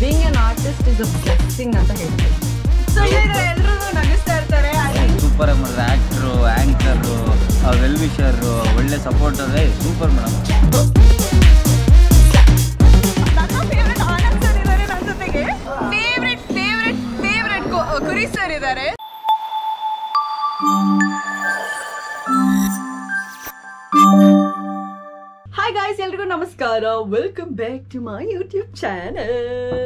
Being an artist is a blessing ಅಂತ ಹೇಳ್ತೀನಿ so ಈಗ ಎಲ್ಲರೂ ನಗಿಸ್ತಾ ಇರ್ತಾರೆ ಸೂಪರ್ ಆಗಿ ಮಾಡಿದ್ರೆ ಆ್ಯಕ್ಟ್ರು ಆ್ಯಂಕರು ವೆಲ್ ವಿಷರು ಒಳ್ಳೆ ಸಪೋರ್ಟರೇ ಸೂಪರ್ ಮೇಡಮ್ ನನ್ನ ಫೇವ್ರೆಟ್ ಆನಂದ್ ಸರ್ ಇದ್ದಾರೆ ನನ್ನ ಜೊತೆಗೆ favourite favourite favourite Kuri sir ಇದ್ದಾರೆ ಹಾಯ್ ಗಾಯ್ಸ್ ಎಲ್ರಿಗೂ ನಮಸ್ಕಾರ welcome back to my YouTube channel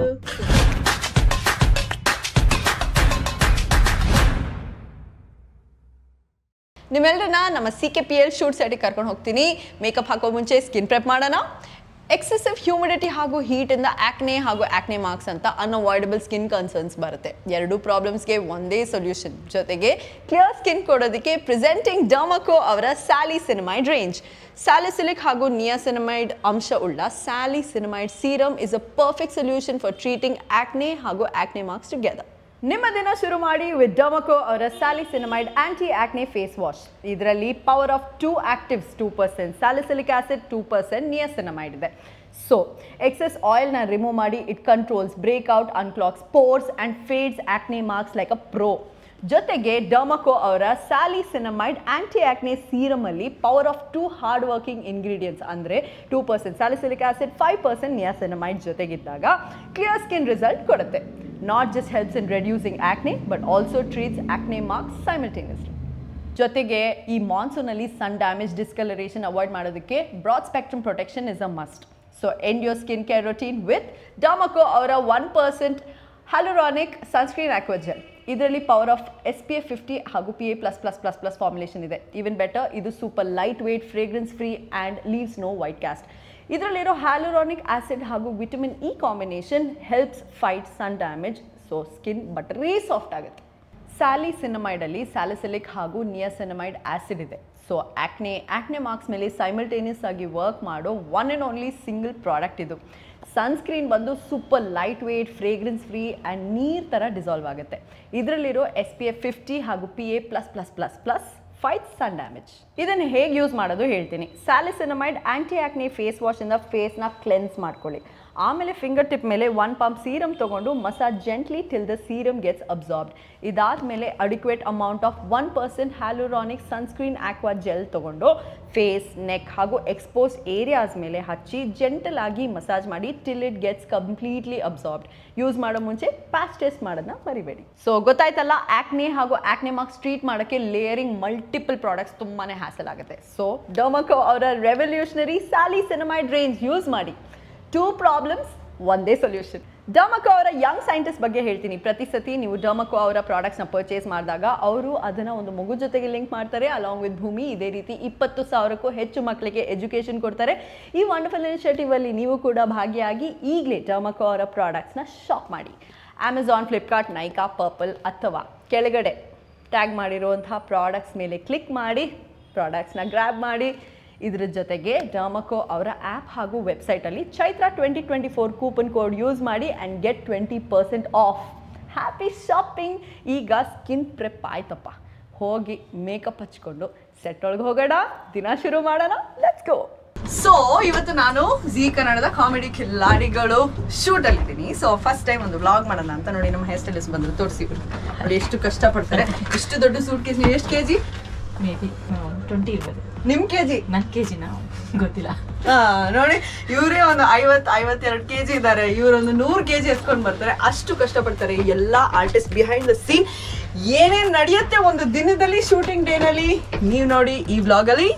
ನಿಮ್ಮೆಲ್ಲರನ್ನ ನಮ್ಮ C K P L shoot ಸೈಡಿಗೆ ಕರ್ಕೊಂಡು ಹೋಗ್ತೀನಿ ಮೇಕಪ್ ಹಾಕೋ ಮುಂಚೆ ಸ್ಕಿನ್ ಪ್ರೆಪ್ ಮಾಡೋಣ ಎಕ್ಸೆಸಿವ್ ಹ್ಯೂಮಿಡಿಟಿ ಹಾಗೂ ಹೀಟಿಂದ ಆಕ್ನೆ ಹಾಗೂ ಆಕ್ನೆ ಮಾರ್ಕ್ಸ್ ಅಂತ ಅನ್ಅವಾಯ್ಡಬಲ್ ಸ್ಕಿನ್ ಕನ್ಸರ್ನ್ಸ್ ಬರುತ್ತೆ ಎರಡು ಪ್ರಾಬ್ಲಮ್ಸ್ಗೆ ಒಂದೇ ಸೊಲ್ಯೂಷನ್ ಜೊತೆಗೆ ಕ್ಲಿಯರ್ ಸ್ಕಿನ್ ಕೊಡೋದಕ್ಕೆ ಪ್ರೆಸೆಂಟಿಂಗ್ ಡರ್ಮಕೋ ಅವರ ಸ್ಯಾಲಿ ಸಿನಿಮೈಡ್ ರೇಂಜ್ ಸ್ಯಾಲಿಸಿಲಿಕ್ ಹಾಗೂ ನಿಯಾಸಿನಮೈಡ್ ಅಂಶ ಉಳ್ಳ salicinamide serum is a perfect solution for treating acne ಹಾಗೂ ಆಕ್ನೆ ಮಾರ್ಕ್ಸ್ ಟುಗೆದರ್ ನಿಮ್ಮ ದಿನ ಶುರು ಮಾಡಿ ವಿತ್ ಡಮಕೋ ಅವರ salicinamide anti acne face wash ಇದರಲ್ಲಿ power of two actives two percent salicylic acid two percent niacinamide ಇದೆ so excess ಆಯಿಲ್ನ remove ಮಾಡಿ it controls breakout unclogs pores and fades acne marks like a pro ಜೊತೆಗೆ Dermaco ಅವರ salicinamide anti acne serum ಅಲ್ಲಿ power of two hard working ingredients ಅಂದರೆ two percent salicylic acid five percent niacinamide ಜೊತೆಗಿದ್ದಾಗ clear skin result ಕೊಡುತ್ತೆ not just helps in reducing acne but also treats acne marks simultaneously ಜೊತೆಗೆ ಈ ಮಾನ್ಸೂನಲ್ಲಿ sun damage discoloration avoid ಮಾಡೋದಕ್ಕೆ broad spectrum protection is a must so end your skin care routine with Dermaco ಅವರ one percent hyaluronic sunscreen aqua gel ಇದರಲ್ಲಿ power of S P F fifty ಹಾಗೂ P A plus plus plus plus formulation ಇದೆ even better ಇದು super lightweight fragrance free and leaves no white cast ಇದರಲ್ಲಿರೋ hyaluronic acid ಹಾಗೂ vitamin E combination helps fight sun damage so skin buttery soft ಆಗುತ್ತೆ ಸ್ಯಾಲಿ ಸಿನಮೈಡಲ್ಲಿ salicylic ಹಾಗೂ niacinamide acid ಇದೆ so acne acne marks ಮೇಲೆ simultaneous ಆಗಿ work ಮಾಡೋ one and only single product ಇದು ಸನ್ಸ್ಕ್ರೀನ್ ಬಂದು super lightweight fragrance free and ನೀರ್ ಥರ ಡಿಸಾಲ್ವ್ ಆಗುತ್ತೆ ಇದರಲ್ಲಿರೋ ಎಸ್ ಪಿ ಎಫ್ ಫಿಫ್ಟಿ ಹಾಗೂ P A plus plus plus plus fight sun damage ಇದನ್ನು ಹೇಗೆ ಯೂಸ್ ಮಾಡೋದು ಹೇಳ್ತೀನಿ ಸ್ಯಾಲಿಸಿನಮೈಡ್ ಆಂಟಿ ಆಕ್ನೆ ಫೇಸ್ ವಾಶಿಂದ ಫೇಸ್ನ ಕ್ಲೆನ್ಸ್ ಮಾಡ್ಕೊಳ್ಳಿ ಆಮೇಲೆ ಫಿಂಗರ್ ಟಿಪ್ ಮೇಲೆ ಒನ್ ಪಂಪ್ ಸೀರಮ್ ತೊಗೊಂಡು massage gently till the serum gets absorbed ಇದಾದಮೇಲೆ adequate amount of one percent hyaluronic sunscreen aqua gel ತೊಗೊಂಡು ಫೇಸ್ ನೆಕ್ ಹಾಗೂ ಎಕ್ಸ್ಪೋಸ್ ಏರಿಯಾಸ್ ಮೇಲೆ ಹಚ್ಚಿ ಜೆಂಟಲ್ ಆಗಿ ಮಸಾಜ್ ಮಾಡಿ till it gets completely absorbed use ಮಾಡೋ ಮುಂಚೆ ಪ್ಯಾಚ್ ಟೆಸ್ಟ್ ಮಾಡೋದನ್ನ ಮರಿಬೇಡಿ ಸೊ ಗೊತ್ತಾಯ್ತಲ್ಲ ಆಕ್ನೆ ಹಾಗೂ ಆಕ್ನೆ ಮಾರ್ಕ್ಸ್ ಟ್ರೀಟ್ ಮಾಡೋಕ್ಕೆ ಲೇಯರಿಂಗ್ ಮಲ್ಟಿಪಲ್ ಪ್ರಾಡಕ್ಟ್ಸ್ ತುಂಬಾ ಹ್ಯಾಸಲ್ ಆಗುತ್ತೆ ಸೊ ಡೊಮಕೋ ಅವರ revolutionary salicinamide range use ಮಾಡಿ ಟೂ ಪ್ರಾಬ್ಲಮ್ಸ್ ಒಂದೇ ಸೊಲ್ಯೂಷನ್ ಡರ್ಮಕೋ ಅವರ ಯಂಗ್ ಸೈಂಟಿಸ್ಟ್ ಬಗ್ಗೆ ಹೇಳ್ತೀನಿ ಪ್ರತಿ ಸತಿ ನೀವು ಡರ್ಮಕೋ ಅವರ ಪ್ರಾಡಕ್ಟ್ಸ್ನ ಪರ್ಚೇಸ್ ಮಾಡಿದಾಗ ಅವರು ಅದನ್ನು ಒಂದು ಮಗು ಜೊತೆಗೆ ಲಿಂಕ್ ಮಾಡ್ತಾರೆ ಅಲಾಂಗ್ ವಿತ್ ಭೂಮಿ ಇದೇ ರೀತಿ ಇಪ್ಪತ್ತು ಸಾವಿರಕ್ಕೂ ಹೆಚ್ಚು ಮಕ್ಕಳಿಗೆ ಎಜುಕೇಷನ್ ಕೊಡ್ತಾರೆ ಈ ವಂಡರ್ಫುಲ್ ಇನಿಷಿಯೇಟಿವ್ ಅಲ್ಲಿ ನೀವು ಕೂಡ ಭಾಗಿಯಾಗಿ ಈಗಲೇ ಡರ್ಮಕೋ ಅವರ ಪ್ರಾಡಕ್ಟ್ಸ್ನ ಶಾಪ್ ಮಾಡಿ ಅಮೆಝಾನ್ ಫ್ಲಿಪ್ಕಾರ್ಟ್ ನೈಕಾ ಪರ್ಪಲ್ ಅಥವಾ ಕೆಳಗಡೆ ಟ್ಯಾಗ್ ಮಾಡಿರುವಂತಹ ಪ್ರಾಡಕ್ಟ್ಸ್ ಮೇಲೆ ಕ್ಲಿಕ್ ಮಾಡಿ ಪ್ರಾಡಕ್ಟ್ಸ್ನ ಗ್ರ್ಯಾಬ್ ಮಾಡಿ ಇದರ ಜೊತೆಗೆ ಡರ್ಮಕೋ ಅವರ ಆ್ಯಪ್ ಹಾಗೂ ವೆಬ್ಸೈಟಲ್ಲಿ Chaitra twenty twenty four coupon code use ಮಾಡಿ and get twenty percent off happy shopping ಈಗ ಸ್ಕಿನ್ ಪ್ರೆಪ್ ಆಯ್ತಪ್ಪ ಹೋಗಿ ಮೇಕಪ್ ಹಚ್ಕೊಂಡು ಸೆಟ್ ಒಳಗೆ ಹೋಗೋಣ ದಿನ ಶುರು ಮಾಡೋಣ ಲೆಟ್ಸ್ ಗೋ ಸೊ ಇವತ್ತು ನಾನು ಜಿ ಕನ್ನಡದ ಕಾಮಿಡಿ ಕಿಲ್ಲಾಡಿಗಳು ಶೂಟ್ ಅಲ್ಲಿದ್ದೀನಿ ಸೊ ಫಸ್ಟ್ ಟೈಮ್ ಒಂದು ವ್ಲಾಗ್ ಮಾಡೋಣ ಅಂತ ನೋಡಿ ನಮ್ಮ ಹೇರ್ ಸ್ಟೈಲಿಸ್ಟ್ ಬಂದ್ರು ತೋರಿಸಿ ನೋಡಿ ಎಷ್ಟು ಕಷ್ಟಪಡ್ತಾರೆ ಇಷ್ಟು ದೊಡ್ಡ ಸೂಟ್ ಕೇಸ್ ನೀವು ಎಷ್ಟು ಕೆಜಿ ಮೇ ಬಿ ಟ್ವೆಂಟಿ ಇರ್ಬೋದು ನಿಮ್ ಕೆಜಿ ನನ್ನ ಕೆ ಜಿನ ಗೊತ್ತಿಲ್ಲ ಹಾ ನೋಡಿ ಇವರೇ ಒಂದು ಐವತ್ ಐವತ್ತೆರಡು ಕೆ ಜಿ ಇದ್ದಾರೆ ಇವರೊಂದು ನೂರು ಕೆ ಜಿ ಎತ್ಕೊಂಡು ಬರ್ತಾರೆ ಅಷ್ಟು ಕಷ್ಟಪಡ್ತಾರೆ ಈ ಎಲ್ಲ ಆರ್ಟಿಸ್ಟ್ ಬಿಹೈಂಡ್ ದ ಸೀನ್ ಏನೇನ್ ನಡೆಯುತ್ತೆ ಒಂದು ದಿನದಲ್ಲಿ ಶೂಟಿಂಗ್ ಡೇನಲ್ಲಿ ನೀವು ನೋಡಿ ಈ ಬ್ಲಾಗ್ ಅಲ್ಲಿ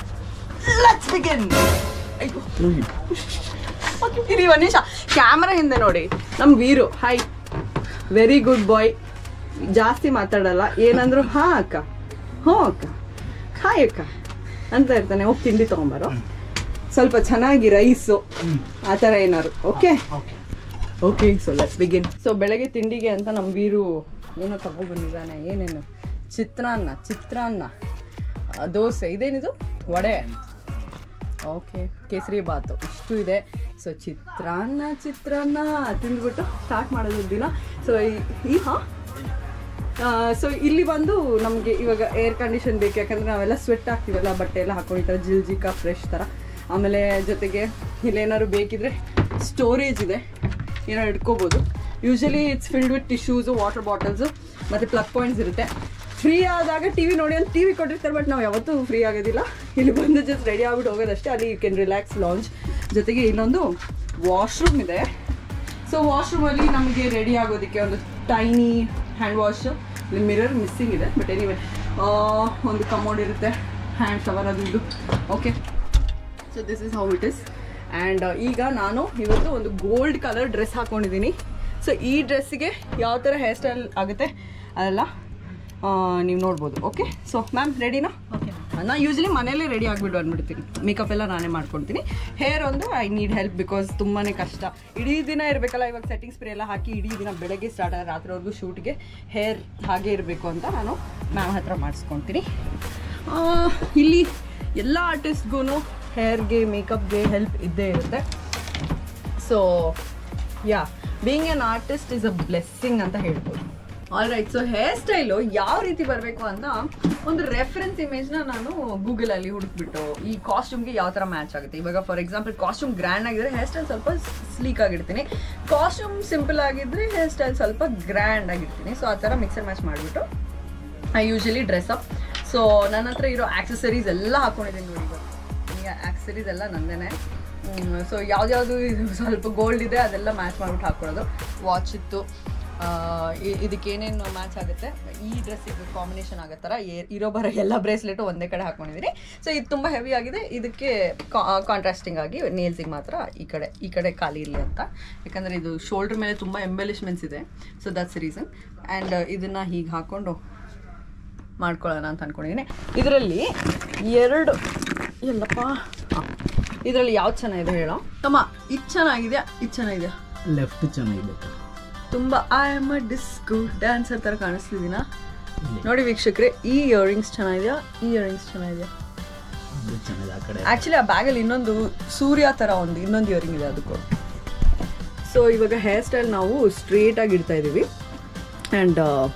ಲೆಟ್ಸ್ ಬಿಗಿನ್ ಇರಿ ಒಂದ್ ನಿಮಿಷ ಕ್ಯಾಮ್ರಾ ಹಿಂದೆ ನೋಡಿ ನಮ್ ವೀರು ಹೈ ವೆರಿ ಗುಡ್ ಬಾಯ್ ಜಾಸ್ತಿ ಮಾತಾಡಲ್ಲ ಏನಂದ್ರು ಹಾ ಅಕ್ಕ ಹ್ಞೂ ಅಕ್ಕ ಹಾಯ್ ಅಕ್ಕ ಅಂತ ಇರ್ತಾನೆ ಹೋಗಿ ತಿಂಡಿ ತಗೊಂಬರೋ ಸ್ವಲ್ಪ ಚೆನ್ನಾಗಿ ರೈಸು ಆ ಥರ ಏನಾರು okay okay so let's begin so ಬೆಳಗ್ಗೆ ತಿಂಡಿಗೆ ಅಂತ ನಮ್ಮ ವೀರು ಏನೋ ತಗೊಬಂದಿದ್ದಾನೆ ಏನೇನು ಚಿತ್ರಾನ್ನ ಚಿತ್ರಾನ್ನ ಆ, ದೋಸೆ ಇದೇನಿದು ವಡೆ ಓಕೆ ಕೇಸರಿ ಬಾತು ಇಷ್ಟು ಇದೆ ಸೊ ಚಿತ್ರಾನ್ನ ಚಿತ್ರಾನ್ನ ತಿಂದ್ಬಿಟ್ಟು ಸ್ಟಾರ್ಟ್ ಮಾಡೋದು ದಿನ ಸೊ ಈ ಹಾಂ ಸೊ ಇಲ್ಲಿ ಬಂದು ನಮಗೆ ಇವಾಗ ಏರ್ ಕಂಡೀಷನ್ ಬೇಕು ಯಾಕಂದರೆ ನಾವೆಲ್ಲ ಸ್ವೆಟ್ ಆಗ್ತೀವಲ್ಲ ಬಟ್ಟೆ ಎಲ್ಲ ಹಾಕೊಂಡು ಈ ಥರ ಜಿಲ್ಜಿಕ ಫ್ರೆಶ್ ಥರ ಆಮೇಲೆ ಜೊತೆಗೆ ಇಲ್ಲೇನಾದ್ರು ಬೇಕಿದ್ರೆ ಸ್ಟೋರೇಜ್ ಇದೆ ಏನೋ ಇಟ್ಕೋಬೋದು usually it's filled with tissues water bottles ಮತ್ತು ಪ್ಲಗ್ ಪಾಯಿಂಟ್ಸ್ ಇರುತ್ತೆ ಫ್ರೀ ಆದಾಗ ಟಿ ವಿ ನೋಡಿ ಅಂತ ಟಿ ವಿ ಕೊಟ್ಟಿರ್ತಾರೆ ಬಟ್ ನಾವು ಯಾವತ್ತೂ ಫ್ರೀ ಆಗೋದಿಲ್ಲ ಇಲ್ಲಿ ಬಂದು ಜಸ್ಟ್ ರೆಡಿ ಆಗ್ಬಿಟ್ಟು ಹೋಗೋದಷ್ಟೇ ಅಲ್ಲಿ ಯು ಕ್ಯಾನ್ ರಿಲ್ಯಾಕ್ಸ್ ಲಾಂಚ್ ಜೊತೆಗೆ ಇಲ್ಲೊಂದು ವಾಶ್ರೂಮ್ ಇದೆ ಸೊ ವಾಶ್ರೂಮಲ್ಲಿ ನಮಗೆ ರೆಡಿ ಆಗೋದಕ್ಕೆ ಒಂದು ಟೈನಿ ಹ್ಯಾಂಡ್ ವಾಶ್ ಇಲ್ಲಿ ಮಿರರ್ ಮಿಸ್ಸಿಂಗ್ ಇದೆ ಬಟ್ ಎನಿವೆ ಒಂದು ಕಮೋಡ್ ಇರುತ್ತೆ ಹ್ಯಾಂಡ್ ಶವರ್ ಅದು ಇದು okay so this is how it is and ಈಗ ನಾನು ಇವತ್ತು ಒಂದು ಗೋಲ್ಡ್ ಕಲರ್ ಡ್ರೆಸ್ ಹಾಕ್ಕೊಂಡಿದ್ದೀನಿ ಸೊ ಈ ಡ್ರೆಸ್ಸಿಗೆ ಯಾವ ಥರ ಹೇರ್ ಸ್ಟೈಲ್ ಆಗುತ್ತೆ ಅದೆಲ್ಲ ನೀವು ನೋಡ್ಬೋದು ಓಕೆ ಸೊ ಮ್ಯಾಮ್ ರೆಡಿನಾ ಓಕೆ ನಾನು ಯೂಶಲಿ ಮನೇಲಿ ರೆಡಿ ಆಗಿಬಿಟ್ಟು ಅಂದ್ಬಿಡ್ತೀನಿ ಮೇಕಪ್ ಎಲ್ಲ ನಾನೇ ಮಾಡ್ಕೊಳ್ತೀನಿ ಹೇರ್ ಒಂದು ಐ ನೀಡ್ ಹೆಲ್ಪ್ ಬಿಕಾಸ್ ತುಂಬಾ ಕಷ್ಟ ಇಡೀ ದಿನ ಇರಬೇಕಲ್ಲ ಇವಾಗ ಸೆಟ್ಟಿಂಗ್ ಸ್ಪ್ರೇ ಎಲ್ಲ ಹಾಕಿ ಇಡೀ ದಿನ ಬೆಳಗ್ಗೆ ಸ್ಟಾರ್ಟ್ ಆಗಿ ರಾತ್ರಿವರೆಗೂ ಶೂಟ್ಗೆ ಹೇರ್ ಹಾಗೆ ಇರಬೇಕು ಅಂತ ನಾನು ಮ್ಯಾಮ್ ಹತ್ರ ಮಾಡಿಸ್ಕೊತೀನಿ ಆ, ಇಲ್ಲಿ ಎಲ್ಲ ಆರ್ಟಿಸ್ಟ್ಗೂ ಹೇರ್ಗೆ ಮೇಕಪ್ಗೆ ಹೆಲ್ಪ್ ಇದ್ದೇ ಇರುತ್ತೆ so ya being an artist is a blessing ಅಂತ ಹೇಳ್ಬೋದು all right so hairstyle ಯಾವ ರೀತಿ ಬರಬೇಕು ಅಂತ ಒಂದು ರೆಫರೆನ್ಸ್ ಇಮೇಜ್ನ ನಾನು ಗೂಗಲಲ್ಲಿ ಹುಡುಕ್ಬಿಟ್ಟು ಈ ಕಾಸ್ಟ್ಯೂಮ್ಗೆ ಯಾವ ಥರ ಮ್ಯಾಚ್ ಆಗುತ್ತೆ ಇವಾಗ ಫಾರ್ ಎಕ್ಸಾಂಪಲ್ ಕಾಸ್ಟ್ಯೂಮ್ ಗ್ರ್ಯಾಂಡ್ ಆಗಿದ್ರೆ ಹೇರ್ ಸ್ಟೈಲ್ ಸ್ವಲ್ಪ ಸ್ಲೀಕ್ ಆಗಿರ್ತೀನಿ ಕಾಸ್ಟ್ಯೂಮ್ ಸಿಂಪಲ್ ಆಗಿದ್ರೆ ಹೇರ್ ಸ್ಟೈಲ್ ಸ್ವಲ್ಪ ಗ್ರ್ಯಾಂಡ್ ಆಗಿರ್ತೀನಿ ಸೊ ಆ ಥರ ಮಿಕ್ಸರ್ ಮ್ಯಾಚ್ ಮಾಡಿಬಿಟ್ಟು I usually dress up so ನನ್ನ ಹತ್ರ ಇರೋ ಆಕ್ಸೆಸರೀಸ್ ಎಲ್ಲ ಹಾಕೊಂಡಿದ್ದೀನಿ ನೋಡಿ ಇವಾಗ ಈಗ ಆಕ್ಸೆಸರೀಸ್ ಎಲ್ಲ ನಂದೇನೆ ಸೊ ಯಾವ್ದ್ಯಾವುದು ಇದು ಸ್ವಲ್ಪ ಗೋಲ್ಡ್ ಇದೆ ಅದೆಲ್ಲ ಮ್ಯಾಚ್ ಮಾಡ್ಬಿಟ್ಟು ಹಾಕೊಳ್ಳೋದು ವಾಚ್ ಇತ್ತು ಆ, ಇ- ಇದಕ್ಕೆ ಏನೇನು ಮ್ಯಾಚ್ ಆಗುತ್ತೆ ಈ ಡ್ರೆಸ್ಸಿಗೆ ಕಾಂಬಿನೇಷನ್ ಆಗೋ ಥರ ಏ- ಇರೋ ಬರೋ ಎಲ್ಲ ಬ್ರೇಸ್ಲೆಟು ಒಂದೇ ಕಡೆ ಹಾಕೊಂಡಿದ್ದೀನಿ ಸೊ ಇದು ತುಂಬ ಹೆವಿ ಆಗಿದೆ ಇದಕ್ಕೆ ಕಾಂಟ್ರಾಸ್ಟಿಂಗ್ ಆಗಿ ನೇಲ್ಸಿಗೆ ಮಾತ್ರ ಈ ಕಡೆ ಈ ಕಡೆ ಖಾಲಿ ಇರಲಿ ಅಂತ ಯಾಕಂದರೆ ಇದು ಶೋಲ್ಡ್ರ್ ಮೇಲೆ ತುಂಬ ಎಂಬೆಲಿಷ್ಮೆಂಟ್ಸ್ ಇದೆ ಸೊ ದಟ್ಸ್ ರೀಸನ್ ಆ್ಯಂಡ್ ಇದನ್ನು ಹೀಗೆ ಹಾಕ್ಕೊಂಡು ಮಾಡ್ಕೊಳ್ಳೋಣ ಅಂತ ಅನ್ಕೊಂಡಿದ್ದೀನಿ ಇದರಲ್ಲಿ ಎರಡು ಎಲ್ಲಪ್ಪ ಇದರಲ್ಲಿ ಯಾವ್ದು ಚೆನ್ನಾಗಿದೆ ಹೇಳೋ ತಮ್ಮ ಇದು ಚೆನ್ನಾಗಿದೆಯಾ ಇದು ಚೆನ್ನಾಗಿದೆಯಾ ಲೆಫ್ಟ್ ಚೆನ್ನಾಗಿದೆ ತುಂಬ I am a disco dancer ಥರ ಕಾಣಿಸ್ತಿದ್ದೀನ ನೋಡಿ ವೀಕ್ಷಕರೇ ಈ ಇಯರಿಂಗ್ಸ್ ಚೆನ್ನಾಗಿದೆಯಾ ಈ ಇಯರಿಂಗ್ಸ್ ಚೆನ್ನಾಗಿದೆಯಾ ಅದು ಚೆನ್ನಾಗಿದೆ ಆ ಕಡೆ ಆ್ಯಕ್ಚುಲಿ ಆ ಬ್ಯಾಗಲ್ಲಿ ಇನ್ನೊಂದು ಸೂರ್ಯ ಥರ ಒಂದು ಇನ್ನೊಂದು ಇಯರಿಂಗ್ ಇದೆ ಅದಕ್ಕೂ ಸೊ ಇವಾಗ ಹೇರ್ ಸ್ಟೈಲ್ ನಾವು ಸ್ಟ್ರೇಟಾಗಿ ಇಡ್ತಾ ಇದ್ದೀವಿ ಆ್ಯಂಡ್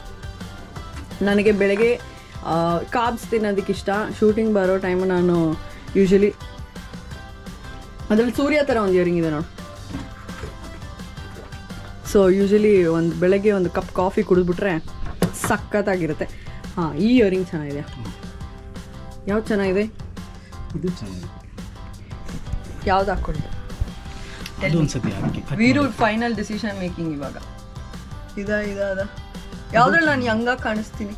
ನನಗೆ ಬೆಳಗ್ಗೆ ಕಾಬ್ಸ್ ತಿನ್ನೋದಕ್ಕೆ ಇಷ್ಟ ಶೂಟಿಂಗ್ ಬರೋ ಟೈಮ್ ನಾನು ಯೂಶಲಿ ಅದರಲ್ಲಿ ಸೂರ್ಯ ಥರ ಒಂದು ಇಯರಿಂಗ್ ಇದೆ ನೋಡು ಸೊ ಯೂಶಲಿ ಒಂದು ಬೆಳಗ್ಗೆ ಒಂದು ಕಪ್ ಕಾಫಿ ಕುಡಿದ್ಬಿಟ್ರೆ ಸಖತ್ತಾಗಿರುತ್ತೆ ಹಾಂ ಈ ಇಯರಿಂಗ್ ಚೆನ್ನಾಗಿದೆ ಯಾವ್ದು ಚೆನ್ನಾಗಿದೆ ಇದು ಚೆನ್ನಾಗಿದೆ ಯಾವ್ದು ಹಾಕ್ಕೊಂಡೆ ಅದು ಒಂದ್ಸತಿ ಹಾಕಿ ವೀರು ಫೈನಲ್ ಡಿಸಿಷನ್ ಮೇಕಿಂಗ್ ಇವಾಗ ಇದ ಇದ ಅದ ಯಾವ್ದ್ರಲ್ಲಿ ನಾನು ಯಂಗಾಗಿ ಕಾಣಿಸ್ತೀನಿ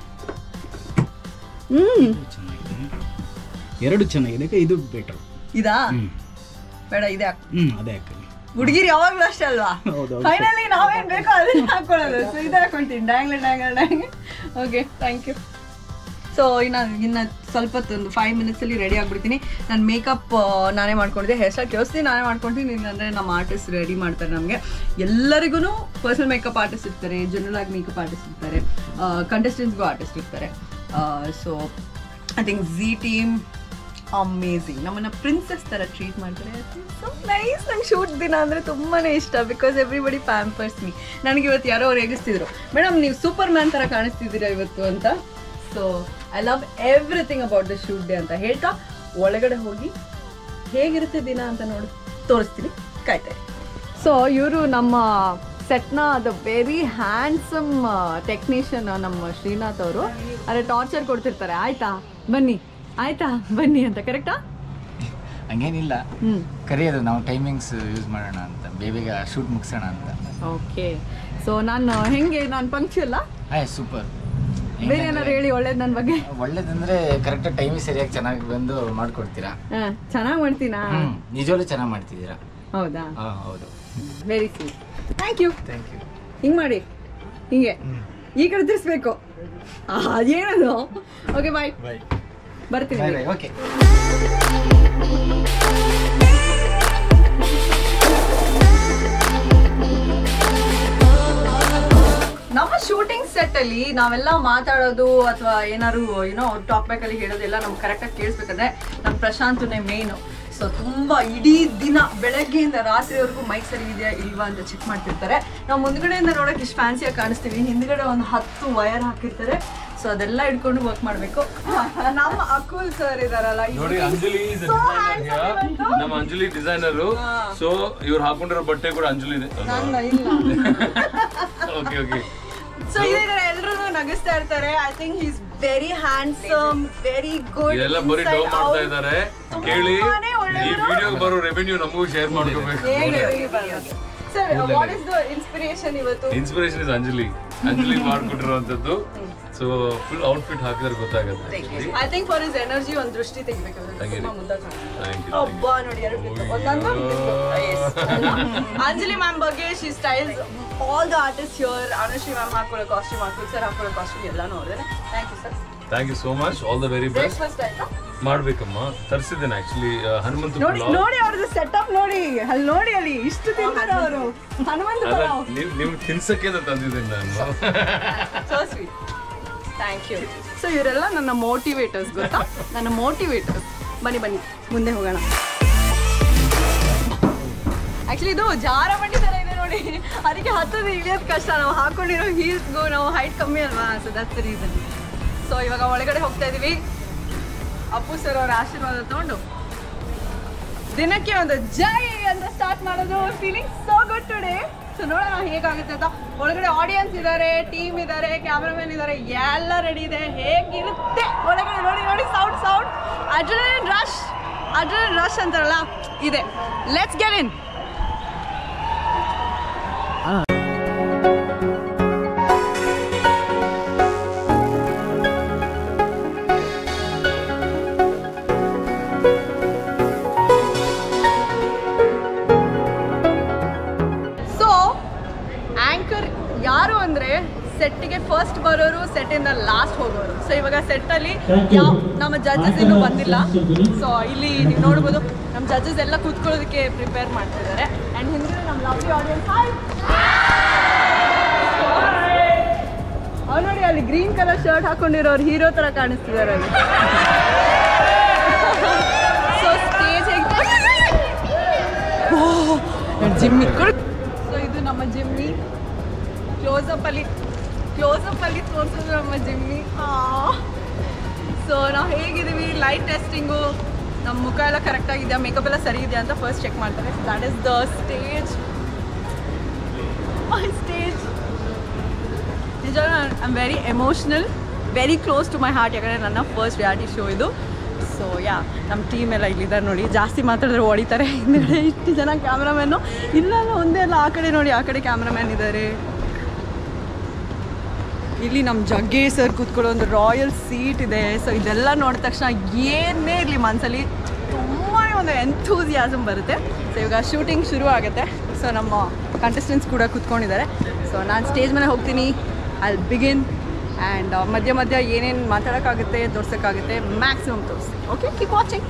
ಹ್ಮ್ ಇದು ಚೆನ್ನಾಗಿದೆ ಎರಡು ಚೆನ್ನಾಗಿದೆ ಇದು ಬೆಟರ್ ಇದಾ ಹ್ಮ್ ಬೇಡ ಇದೆ ಹಾಕು ಹ್ಮ್ ಅದೇ ಹಾಕಿ ಹುಡುಗಿರು ಯಾವಾಗ್ಲೂ ಅಷ್ಟೇ ಅಲ್ವಾ ಹೌದು ಫೈನಲಿ ನಾವೇನ್ ಬೇಕೋ ಅದನ್ನ ಹಾಕೊಳ್ಳೋದು ಸೊ ಇದು ಹಾಕೊಂತೀನಿ ಡ್ಯಾಂಗ್ಲೆ ಡ್ಯಾಂಗ್ಲೆ ಡ್ಯಾಂಗ್ ಓಕೆ ಥ್ಯಾಂಕ್ ಯು ಸೊ ಇನ್ನು ಇನ್ನು ಸ್ವಲ್ಪ ಹೊತ್ತು ಒಂದು ಫೈವ್ ಮಿನಿಟ್ಸಲ್ಲಿ ರೆಡಿ ಆಗಿಬಿಡ್ತೀನಿ ನಾನು ಮೇಕಪ್ ನಾನೇ ಮಾಡ್ಕೊಂಡಿದ್ದೆ ಹೇರ್ ಸ್ಟೈಲ್ ಕೇಳಿಸ್ತೀನಿ ನಾನೇ ಮಾಡ್ಕೊಳ್ತೀನಿ ಇಲ್ಲಾಂದರೆ ನಮ್ಮ ಆರ್ಟಿಸ್ಟ್ ರೆಡಿ ಮಾಡ್ತಾರೆ ನಮಗೆ ಎಲ್ಲರಿಗೂ ಪರ್ಸನಲ್ ಮೇಕಪ್ ಆರ್ಟಿಸ್ಟ್ ಇರ್ತಾರೆ ಜನರಲ್ ಆಗಿ ಮೇಕಪ್ ಆರ್ಟಿಸ್ಟ್ ಇರ್ತಾರೆ ಕಂಟೆಸ್ಟೆಂಟ್ಸ್ಗೂ ಆರ್ಟಿಸ್ಟ್ ಇರ್ತಾರೆ so I think Zee team amazing ನಮ್ಮನ್ನ ಪ್ರಿನ್ಸೆಸ್ ಥರ ಟ್ರೀಟ್ ಮಾಡ್ತಾರೆ ಸೊ ನೈಸ್ ನಂಗೆ ಶೂಟ್ ದಿನ ಅಂದರೆ ತುಂಬಾ ಇಷ್ಟ ಬಿಕಾಸ್ ಎವ್ರಿಬಡಿ ಪ್ಯಾಂಪರ್ಸ್ ಮೀ ನನಗೆ ಇವತ್ತು ಯಾರೋ ಅವ್ರು ಹೇಗಿಸ್ತಿದ್ರು ಮೇಡಮ್ ನೀವು ಸೂಪರ್ ಮ್ಯಾನ್ ಥರ ಕಾಣಿಸ್ತಿದ್ದೀರಾ ಇವತ್ತು ಅಂತ so I love everything about the shoot day ಅಂತ ಹೇಳ್ತಾ ಒಳಗಡೆ ಹೋಗಿ ಹೇಗಿರುತ್ತೆ ದಿನ ಅಂತ ನೋಡಿ ತೋರಿಸ್ತೀನಿ ಕಾಯ್ತಾ ಸೊ ಇವರು ನಮ್ಮ ಸೆಟ್ನ ದ ವೆರಿ ಹ್ಯಾಂಡ್ಸಮ್ ಟೆಕ್ನಿಷಿಯನ್ ನಮ್ಮ ಶ್ರೀನಾಥ್ ಅವರು ಅದೇ ಟಾರ್ಚರ್ ಕೊಡ್ತಿರ್ತಾರೆ ಆಯ್ತಾ ಬನ್ನಿ ಆಯ್ತಾ ಬನ್ನಿ ಅಂತ ಕರೆಕ್ಟಾ ಹಂಗೇನಿಲ್ಲ ಹ್ಮ್ ಕರೆಯೋದು ನಾವು ಟೈಮಿಂಗ್ಸ್ ಯೂಸ್ ಮಾಡೋಣ ಅಂತ ಬೇಗ ಶೂಟ್ ಮುಗಿಸೋಣ ಅಂತ ಓಕೆ ಸೊ ನಾನು ಹೆಂಗೆ ನಾನು ಪಂಕ್ಚುಯಲ್ಲ ಹಾಯ್ ಸೂಪರ್ ಬೇರೆ ಏನಾರು ಹೇಳಿ ಒಳ್ಳೇದು ನನ್ನ ಬಗ್ಗೆ ಒಳ್ಳೇದಂದ್ರೆ ಕರೆಕ್ಟ್ ಟೈಮಿಂಗ್ ಸರಿಯಾಗಿ ಚೆನ್ನಾಗಿ ಬಂದು ಮಾಡ್ಕೊಡ್ತೀರಾ ಹಾಂ ಚೆನ್ನಾಗಿ ಮಾಡ್ತೀನಾ ಹ್ಮ್ ನಿಜವಾಗ್ಲೂ ಚೆನ್ನಾಗಿ ಮಾಡ್ತಿದ್ದೀರಾ ಹೌದಾ ಹಾ ಹೌದು very sweet thank you thank you ಹಿಂಗೆ ಮಾಡಿ ಹಿಂಗೆ ಈ ಕಡೆ ತಿರ್ಸ್ಬೇಕು ಅದೇನದು ಓಕೆ ಬಾಯ್ ಬಾಯ್ ಬರ್ತೀನಿ ಬಾಯ್ ಬಾಯ್ ಓಕೆ ನಮ್ಮ ಶೂಟಿಂಗ್ ಸೆಟ್ ಅಲ್ಲಿ ನಾವೆಲ್ಲ ಮಾತಾಡೋದು ಅಥವಾ ಏನಾದ್ರು ಏನೋ ಟಾಪಿಕ್ ಅಲ್ಲಿ ಹೇಳೋದೆಲ್ಲ ನಮ್ಗೆ ಕರೆಕ್ಟಾಗಿ ಕೇಳಿಸ್ಬೇಕಂದ್ರೆ ನಮ್ಮ ಪ್ರಶಾಂತನೇ ಮೇನು ಸೊ ತುಂಬಾ ಇಡೀ ದಿನ ಬೆಳಗ್ಗೆಯಿಂದ ರಾತ್ರಿವರೆಗೂ ಮೈಕ್ ಸರಿ ಇದೆಯಾ ಇಲ್ವಾ ಅಂತ ಚೆಕ್ ಮಾಡ್ತಿರ್ತಾರೆ ನಾವು ಮುಂದ್ಗಡೆಯಿಂದ ನೋಡೋಕೆ ಇಷ್ಟು ಫ್ಯಾನ್ಸಿಯಾಗಿ ಕಾಣಿಸ್ತೀವಿ ಹಿಂದ್ಗಡೆ ಒಂದು ಹತ್ತು ವಯರ್ ಹಾಕಿರ್ತಾರೆ ಸೊ ಅದೆಲ್ಲ ಇಟ್ಕೊಂಡು ವರ್ಕ್ ಮಾಡಬೇಕು ನಮ್ಮ ಅಕುಲ್ ಸರ್ ಇದಾರಲ್ಲ ನೋಡಿ Anjali is a So designer handsome here. ಇವತ್ತು. ನಮ್ಮ ಅಂಜಲಿ ಡಿಸೈನರು ಸೊ ಇವ್ರು ಹಾಕೊಂಡಿರೋ ಬಟ್ಟೆ ಕೂಡ ಅಂಜಲಿ ನನ್ನ ಇಲ್ಲ ಓಕೆ ಓಕೆ ಸೊ ಇದರ ಎಲ್ಲರೂ ನಗಿಸ್ತಾ ಇರ್ತಾರೆ I think is very handsome very good ಇದೆಲ್ಲ ಬರೀ ಡೌ ಮಾಡ್ತಾ ಇದ್ದಾರೆ ಕೇಳಿ ತುಂಬಾನೇ ಈ ಒಳ್ಳೆಯವರು. ವಿಡಿಯೋಗೆ ಬರೋ ರೆವೆನ್ಯೂ ನಮಗೂ ಶೇರ್ ಮಾಡ್ಕೋಬೇಕು sir what is the inspiration ಇವತ್ತು ಇನ್ಸ್ಪಿರೇಷನ್ ಇಸ್ ಅಂಜಲಿ ಅಂಜಲಿ ಮಾಡ್ಕೊಟ್ಟಿರುವಂತದ್ದು ಸೊ ಫುಲ್ ಔಟ್ಫಿಟ್ ಹಾಕಿದ್ರೆ ಗೊತ್ತಾಗುತ್ತೆ I think for is energy ಒಂದು ದೃಷ್ಟಿ ತೆಗಿಬೇಕು ತೆಗೀರಿ. ತುಂಬಾ ಮುದ್ದಾಗಿ ಕಾಣ್ತಿದೆ. ಥ್ಯಾಂಕ್ ಯು ಒಬ್ಬ ನೋಡಿ ಎರಡು ಬಿತ್ತು. ಒಂದೊಂದು ಬಿತ್ತು. Yes. ಅಂಜಲಿ ಮ್ಯಾಮ್ ಬಗ್ಗೆ she styles all the artist here Anushri ma'am ಹಾಕೊಳ್ಳೋ ಕಾಸ್ಟ್ಯೂಮ್ ಹಾಕೋ ಸರ್ ಹಾಕೊಳ್ಳೋ ಕಾಸ್ಟ್ಯೂಮ್ ಎಲ್ಲ ನೋಡಿದ್ರೆ thank you sir thank you so much all the very best breakfast ಆಯ್ತಾ ಮಾಡ್ಬೇಕಮ್ಮ ತರಿಸಿದ್ದೇನೆ ಆಕ್ಚುಲಿ ಹನುಮಂತ ನೋಡಿ ಪುಲಾವ್ ನೋಡಿ ಅವ್ರದ್ದು ಸೆಟಪ್ ನೋಡಿ ಅಲ್ಲಿ ನೋಡಿ ಅಲ್ಲಿ ಇಷ್ಟು ತಿಂತಾರೆ ಅವರು ಹನುಮಂತ ಅಲ್ಲ ಪಲಾವ್ ನೀವು ನಿಮ್ಗೆ ತಿನ್ಸಕ್ಕೆ ಅಂತ ತಂದಿದ್ದೀನಿ ನಾನು so sweet thank you so ಇವರೆಲ್ಲ ನನ್ನ ಮೋಟಿವೇಟರ್ಸ್ ಗೊತ್ತಾ ನನ್ನ ಮೋಟಿವೇಟರ್ಸ್ ಬನ್ನಿ ಬನ್ನಿ ಮುಂದೆ ಹೋಗೋಣ ಆಕ್ಚುಲಿ ಇದು ಜಾರ ಬಂಡಿ ಥರ ಇದೆ ನೋಡಿ ಅದಕ್ಕೆ ಹತ್ತದು ಇಳಿಯೋದು ಕಷ್ಟ ನಾವು ಹಾಕೊಂಡಿರೋ ಹೀಲ್ಸ್ಗೂ ನಾವು ಹೈಟ್ ಕಮ್ಮಿ ಅಲ್ವಾ ಸೊ ದಟ್ಸ್ ರೀಸನ್ ಸೊ ಇವಾಗ ಒಳಗಡೆ ಹೋಗ್ತಾ ಇದೀವಿ ಅಪ್ಪು ಸರ್ ಅವರ ಆಶೀರ್ವಾದ ತಗೊಂಡು ದಿನಕ್ಕೆ ಒಂದು ಜೈ ಅಂತ ಸ್ಟಾರ್ಟ್ ಮಾಡೋದು feeling so good today so ನೋಡೋಣ ಹೇಗಾಗುತ್ತೆ ಅಂತ ಒಳಗಡೆ ಆಡಿಯನ್ಸ್ ಇದ್ದಾರೆ ಟೀಮ್ ಇದ್ದಾರೆ ಕ್ಯಾಮ್ರಾಮನ್ ಇದ್ದಾರೆ ಎಲ್ಲ ರೆಡಿ ಇದೆ ಹೇಗಿರುತ್ತೆ ಒಳಗಡೆ ನೋಡಿ ನೋಡಿ sound sound adrenaline rush adrenaline rush ಅಂತಾರಲ್ಲ ಇದೆ let's get in so anchor ಯಾರು ಅಂದ್ರೆ ಸೆಟ್ಟಿಗೆ ಫಸ್ಟ್ ಬರೋರು ಸೆಟ್ಟಿಂದ ಲಾಸ್ಟ್ ಹೋಗೋರು ಸೊ ಇವಾಗ ಸೆಟ್ಟಲ್ಲಿ ಯಾವ ನಮ್ಮ ಜಡ್ಜಸ್ ಇನ್ನೂ ಬಂದಿಲ್ಲ ಸೊ ಇಲ್ಲಿ ನೀವು ನೋಡ್ಬೋದು ನಮ್ಮ ಜಡ್ಜಸ್ ಎಲ್ಲ ಕೂತ್ಕೊಳ್ಳೋದಕ್ಕೆ ಪ್ರಿಪೇರ್ ಮಾಡ್ತಿದ್ದಾರೆ ಆ್ಯಂಡ್ ಹಿಂದೆ ನಮ್ಮ ಲವ್ಲಿ ಆಡಿಯನ್ಸ್ ಅವ್ರು ನೋಡಿ ಅಲ್ಲಿ ಗ್ರೀನ್ ಕಲರ್ ಶರ್ಟ್ ಹಾಕೊಂಡಿರೋರು ಹೀರೋ ಥರ ಕಾಣಿಸ್ತಿದ್ದಾರೆ ಅಲ್ಲಿ ಸೊ ಸ್ಟೇಜ್ ಜಿಮ್ಮಿ ಸೊ ಇದು ನಮ್ಮ ಜಿಮ್ಮಿ ಕ್ಲೋಸಪ್ ಅಲ್ಲಿ ಕ್ಲೋಸಪ್ ಅಲ್ಲಿ ತೋರಿಸೋದು ನಮ್ಮ ಜಿಮ್ಮಿ ಸೊ ನಾವು ಹೇಗಿದ್ದೀವಿ ಲೈಟ್ ಟೆಸ್ಟಿಂಗು ನಮ್ಮ ಮುಖ ಎಲ್ಲ ಕರೆಕ್ಟ್ ಆಗಿದೆಯಾ ಮೇಕಪ್ ಎಲ್ಲ ಸರಿ ಇದೆಯಾ ಅಂತ ಫಸ್ಟ್ ಚೆಕ್ ಮಾಡ್ತಾರೆ that is the stage stage ನಿಜ I am very emotional very close to my heart ಯಾಕಂದರೆ ನನ್ನ ಫಸ್ಟ್ ರಿಯಾಲಿಟಿ ಶೋ ಇದು ಸೊ ಯಾ ನಮ್ಮ ಟೀಮ್ ಎಲ್ಲ ಇಲ್ಲಿದ್ದಾರೆ ನೋಡಿ ಜಾಸ್ತಿ ಮಾತಾಡಿದ್ರೆ ಹೊಡಿತಾರೆ ಹಿಂದ್ಗಡೆ ಇಷ್ಟು ಜನ ಕ್ಯಾಮ್ರಾಮ್ಯಾನು ಇಲ್ಲ ಅಲ್ಲ ಒಂದೇ ಅಲ್ಲ ಆ ಕಡೆ ನೋಡಿ ಆ ಕಡೆ ಕ್ಯಾಮ್ರಾಮ್ಯಾನ್ ಇದ್ದಾರೆ ಇಲ್ಲಿ ನಮ್ಮ ಜಗ್ಗೇ ಸರ್ ಕೂತ್ಕೊಳ್ಳೋ ಒಂದು ರಾಯಲ್ ಸೀಟ್ ಇದೆ ಸೊ ಇದೆಲ್ಲ ನೋಡಿದ ತಕ್ಷಣ ಏನೇ ಇರಲಿ ಮನಸ್ಸಲ್ಲಿ ತುಂಬಾ ಒಂದು ಎಂಥೂಸಿಯಾಸಮ್ ಬರುತ್ತೆ ಸೊ ಇವಾಗ ಶೂಟಿಂಗ್ ಶುರು ಆಗುತ್ತೆ ಸೊ ನಮ್ಮ ಕಂಟೆಸ್ಟೆಂಟ್ಸ್ ಕೂಡ ಕೂತ್ಕೊಂಡಿದ್ದಾರೆ ಸೊ ನಾನು ಸ್ಟೇಜ್ ಮೇಲೆ ಹೋಗ್ತೀನಿ ಅಲ್ಲಿ ಬಿಗಿನ್ ಆ್ಯಂಡ್ ಮಧ್ಯ ಮಧ್ಯ ಏನೇನು ಮಾತಾಡೋಕ್ಕಾಗುತ್ತೆ ತೋರ್ಸೋಕ್ಕಾಗುತ್ತೆ ಮ್ಯಾಕ್ಸಿಮಮ್ ತೋರಿಸಿ okay keep watching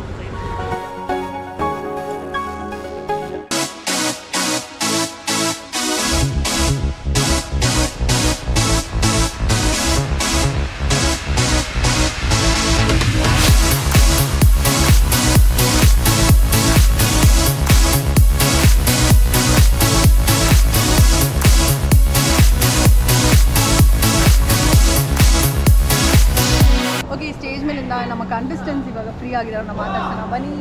okay stage ಮೇಲಿಂದ ನಮ್ಮ ಕಂಟೆಸ್ಟೆಂಟ್ಸ್ ಇವಾಗ ಫ್ರೀ ಆಗಿದ್ದಾರೆ ನಮ್ಮ ಮಾತಾಡ್ಸೋಣ ಬನ್ನಿ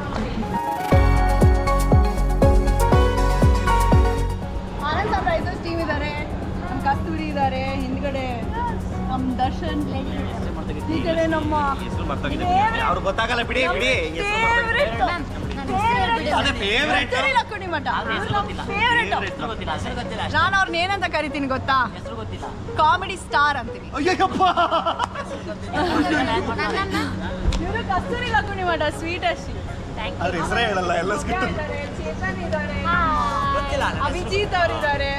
ಆನಂದ್ ಸರ್ಪ್ರೈಸಸ್ ಟೀಮ್ ಇದ್ದಾರೆ ನಮ್ಮ ಕಸ್ತೂರಿ ಇದ್ದಾರೆ ಹಿಂದ್ಗಡೆ ನಮ್ಮ ದರ್ಶನ್ ಈ ಕಡೆ ನಮ್ಮ ಅವ್ರು ಗೊತ್ತಾಗಲ್ಲ ಬಿಡಿ ಬಿಡಿ ಕಸ್ತೂರಿ ಲಕ್ಕುಡಿ ಮಠ ಫೇವ್ರೆಟ್ ನಾನು ಅವ್ರನ್ನ ಏನಂತ ಕರಿತೀನಿ ಗೊತ್ತಾ ಕಾಮಿಡಿ ಸ್ಟಾರ್ ಅಂತೀನಿ ಅಯ್ಯಪ್ಪ ಇವರು ಕಸ್ತೂರಿ ಲಕ್ಕುಡಿ ಮಠ ಸ್ವೀಟ್ ಅಷ್ಟಿ ಅದ್ರ ಹೆಸರೇ ಹೇಳಲ್ಲ ಎಲ್ಲ ಸ್ಕಿಟ್ ಇದ್ದಾರೆ, ಚೇತನ್ ಇದ್ದಾರೆ ಅಭಿಜಿತ್ ಅವರಿದ್ದಾರೆ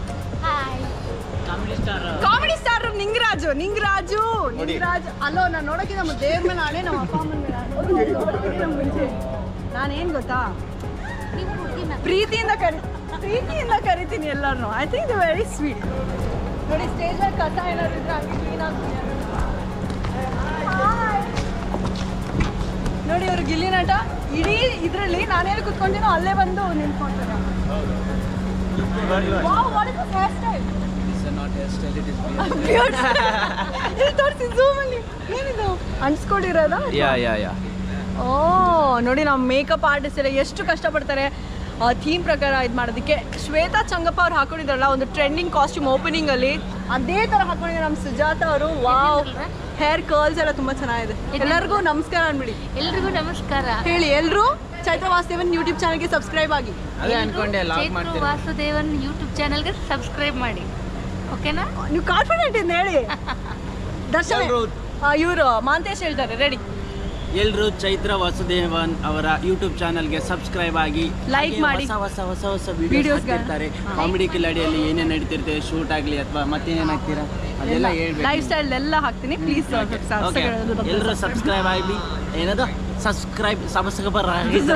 ಕಾಮಿಡಿ ಸ್ಟಾರ್ ನಿಂಗರಾಜು ನಿಂಗರಾಜು ನಿಂಗರಾಜ್ ಅಲ್ಲೋ ನಾನು ನೋಡೋಕೆ ನಮ್ಮ ದೇವ್ರ ಮೇಲೆ ಆಣೆ ನಮ್ಮ ಅಪ್ಪ ಅಮ್ಮನ ಮೇಲೆ ಆಣೆ. ನೋಡೋಕ್ಕಿಂತ ಮುಂಚೆ ನಾನೇನ್ ಗೊತ್ತಾ ಪ್ರೀತಿಯಿಂದ ಕರಿ ಪ್ರೀತಿಯಿಂದ ಕರಿತೀನಿ ಎಲ್ಲರನ್ನು I think the very sweet ನೋಡಿ ಸ್ಟೇಜ್ ಮೇಲೆ ಕಸ ಏನಾದ್ರು ಇದ್ರೆ ಹಂಗೆ ಕ್ಲೀನ್ ಆಗ್ತೀನಿ ನೋಡಿ ಇವರು ಗಿಲ್ಲಿ ನಟ ಇಡೀ ಇದರಲ್ಲಿ ನಾನೆಲ್ಲಿ ಕುತ್ಕೊಂಡಿನೋ ಅಲ್ಲೇ ಬಂದು ನಿಂತ್ಕೊಂತಾರೆ wow what is the hair style ಇಲ್ಲಿ ತೋರಿಸಿ ಝೂಮಲ್ಲಿ ಏನಿದು ಅನ್ಸ್ಕೊಂಡಿರೋದಾ ಯಾ ಯಾ ಯಾ ಓ ನೋಡಿ ನಾವು ಮೇಕಪ್ ಆರ್ಟಿಸ್ಟ್ ಎಲ್ಲ ಎಷ್ಟು ಕಷ್ಟಪಡ್ತಾರೆ ಥೀಮ್ ಪ್ರಕಾರ ಇದು ಮಾಡೋದಕ್ಕೆ ಶ್ವೇತಾ ಚಂಗಪ್ಪ ಅವ್ರು ಹಾಕೊಂಡಿದ್ರಲ್ಲ ಒಂದು ಟ್ರೆಂಡಿಂಗ್ ಕಾಸ್ಟ್ಯೂಮ್ ಓಪನಿಂಗ್ ಅಲ್ಲಿ ಅದೇ ತರ ಹಾಕೊಂಡಿದ್ದಾರೆ ನಮ್ಮ ಸುಜಾತ ಅವರು ವಾವ್ ಹೇರ್ ಕರ್ಲ್ಸ್ ಎಲ್ಲ ತುಂಬಾ ಚೆನ್ನಾಗಿದೆ ಎಲ್ಲರಿಗೂ ನಮಸ್ಕಾರ ಅನ್ಬಿಡಿ ಎಲ್ರಿಗೂ ನಮಸ್ಕಾರ ಹೇಳಿ ಎಲ್ಲರೂ ಚೈತ್ರ ವಾಸುದೇವನ್ ಯೂಟ್ಯೂಬ್ ಚಾನಲ್ಗೆ ಸಬ್ಸ್ಕ್ರೈಬ್ ಆಗಿ ಅದೇ ಅನ್ಕೊಂಡೆ ಲಾಗ್ ಚೈತ್ರ ಮಾಡ್ತೀನಿ ವಾಸುದೇವನ್ ಯೂಟ್ಯೂಬ್ ಚಾನಲ್ಗೆ ಸಬ್ಸ್ಕ್ರೈಬ್ ಮಾಡಿ ಓಕೆನಾ ನೀವು ಕಾನ್ಫಿಡೆಂಟ್ ಇಂದ ಹೇಳಿ ದರ್ಶನ್ ಇವರು ಮಾಂತೇಶ್ ಹೇಳ್ತಾರೆ ರೆಡಿ ಎಲ್ಲರೂ ಚೈತ್ರ ವಾಸುದೇವನ್ ಅವರ ಯೂಟ್ಯೂಬ್ ಚಾನಲ್ಗೆ ಸಬ್ಸ್ಕ್ರೈಬ್ ಆಗಿ Like ಹಾಗೆ ಮಾಡಿ. ಹೊಸ ಹೊಸ ಹೊಸ ಹೊಸ Videos ವಿಡಿಯೋಸ್ ಗಳನ್ನ- ಹಾಕ್ತಿರ್ತಾರೆ ಕಾಮಿಡಿ ಕಿಲಾಡಿಯಲ್ಲಿ ಏನೇನು ನಡೀತಿರ್ತದೆ ಶೂಟ್ ಆಗಲಿ ಅಥವಾ ಮತ್ತೇನೇನು ಹಾಕ್ತೀರಾ ಅದೆಲ್ಲ ಲೈಫ್ ಹೇಳ್ಬೇಕು ಸ್ಟೈಲ್ ಎಲ್ಲ ಹಾಕ್ತೀನಿ ಪ್ಲೀಸ್ ಓಕೆ ಎಲ್ಲರೂ ಸಬ್ಸ್ಕ್ರೈಬ್ ಆಗಲಿ ಏನದು subscribe subscriber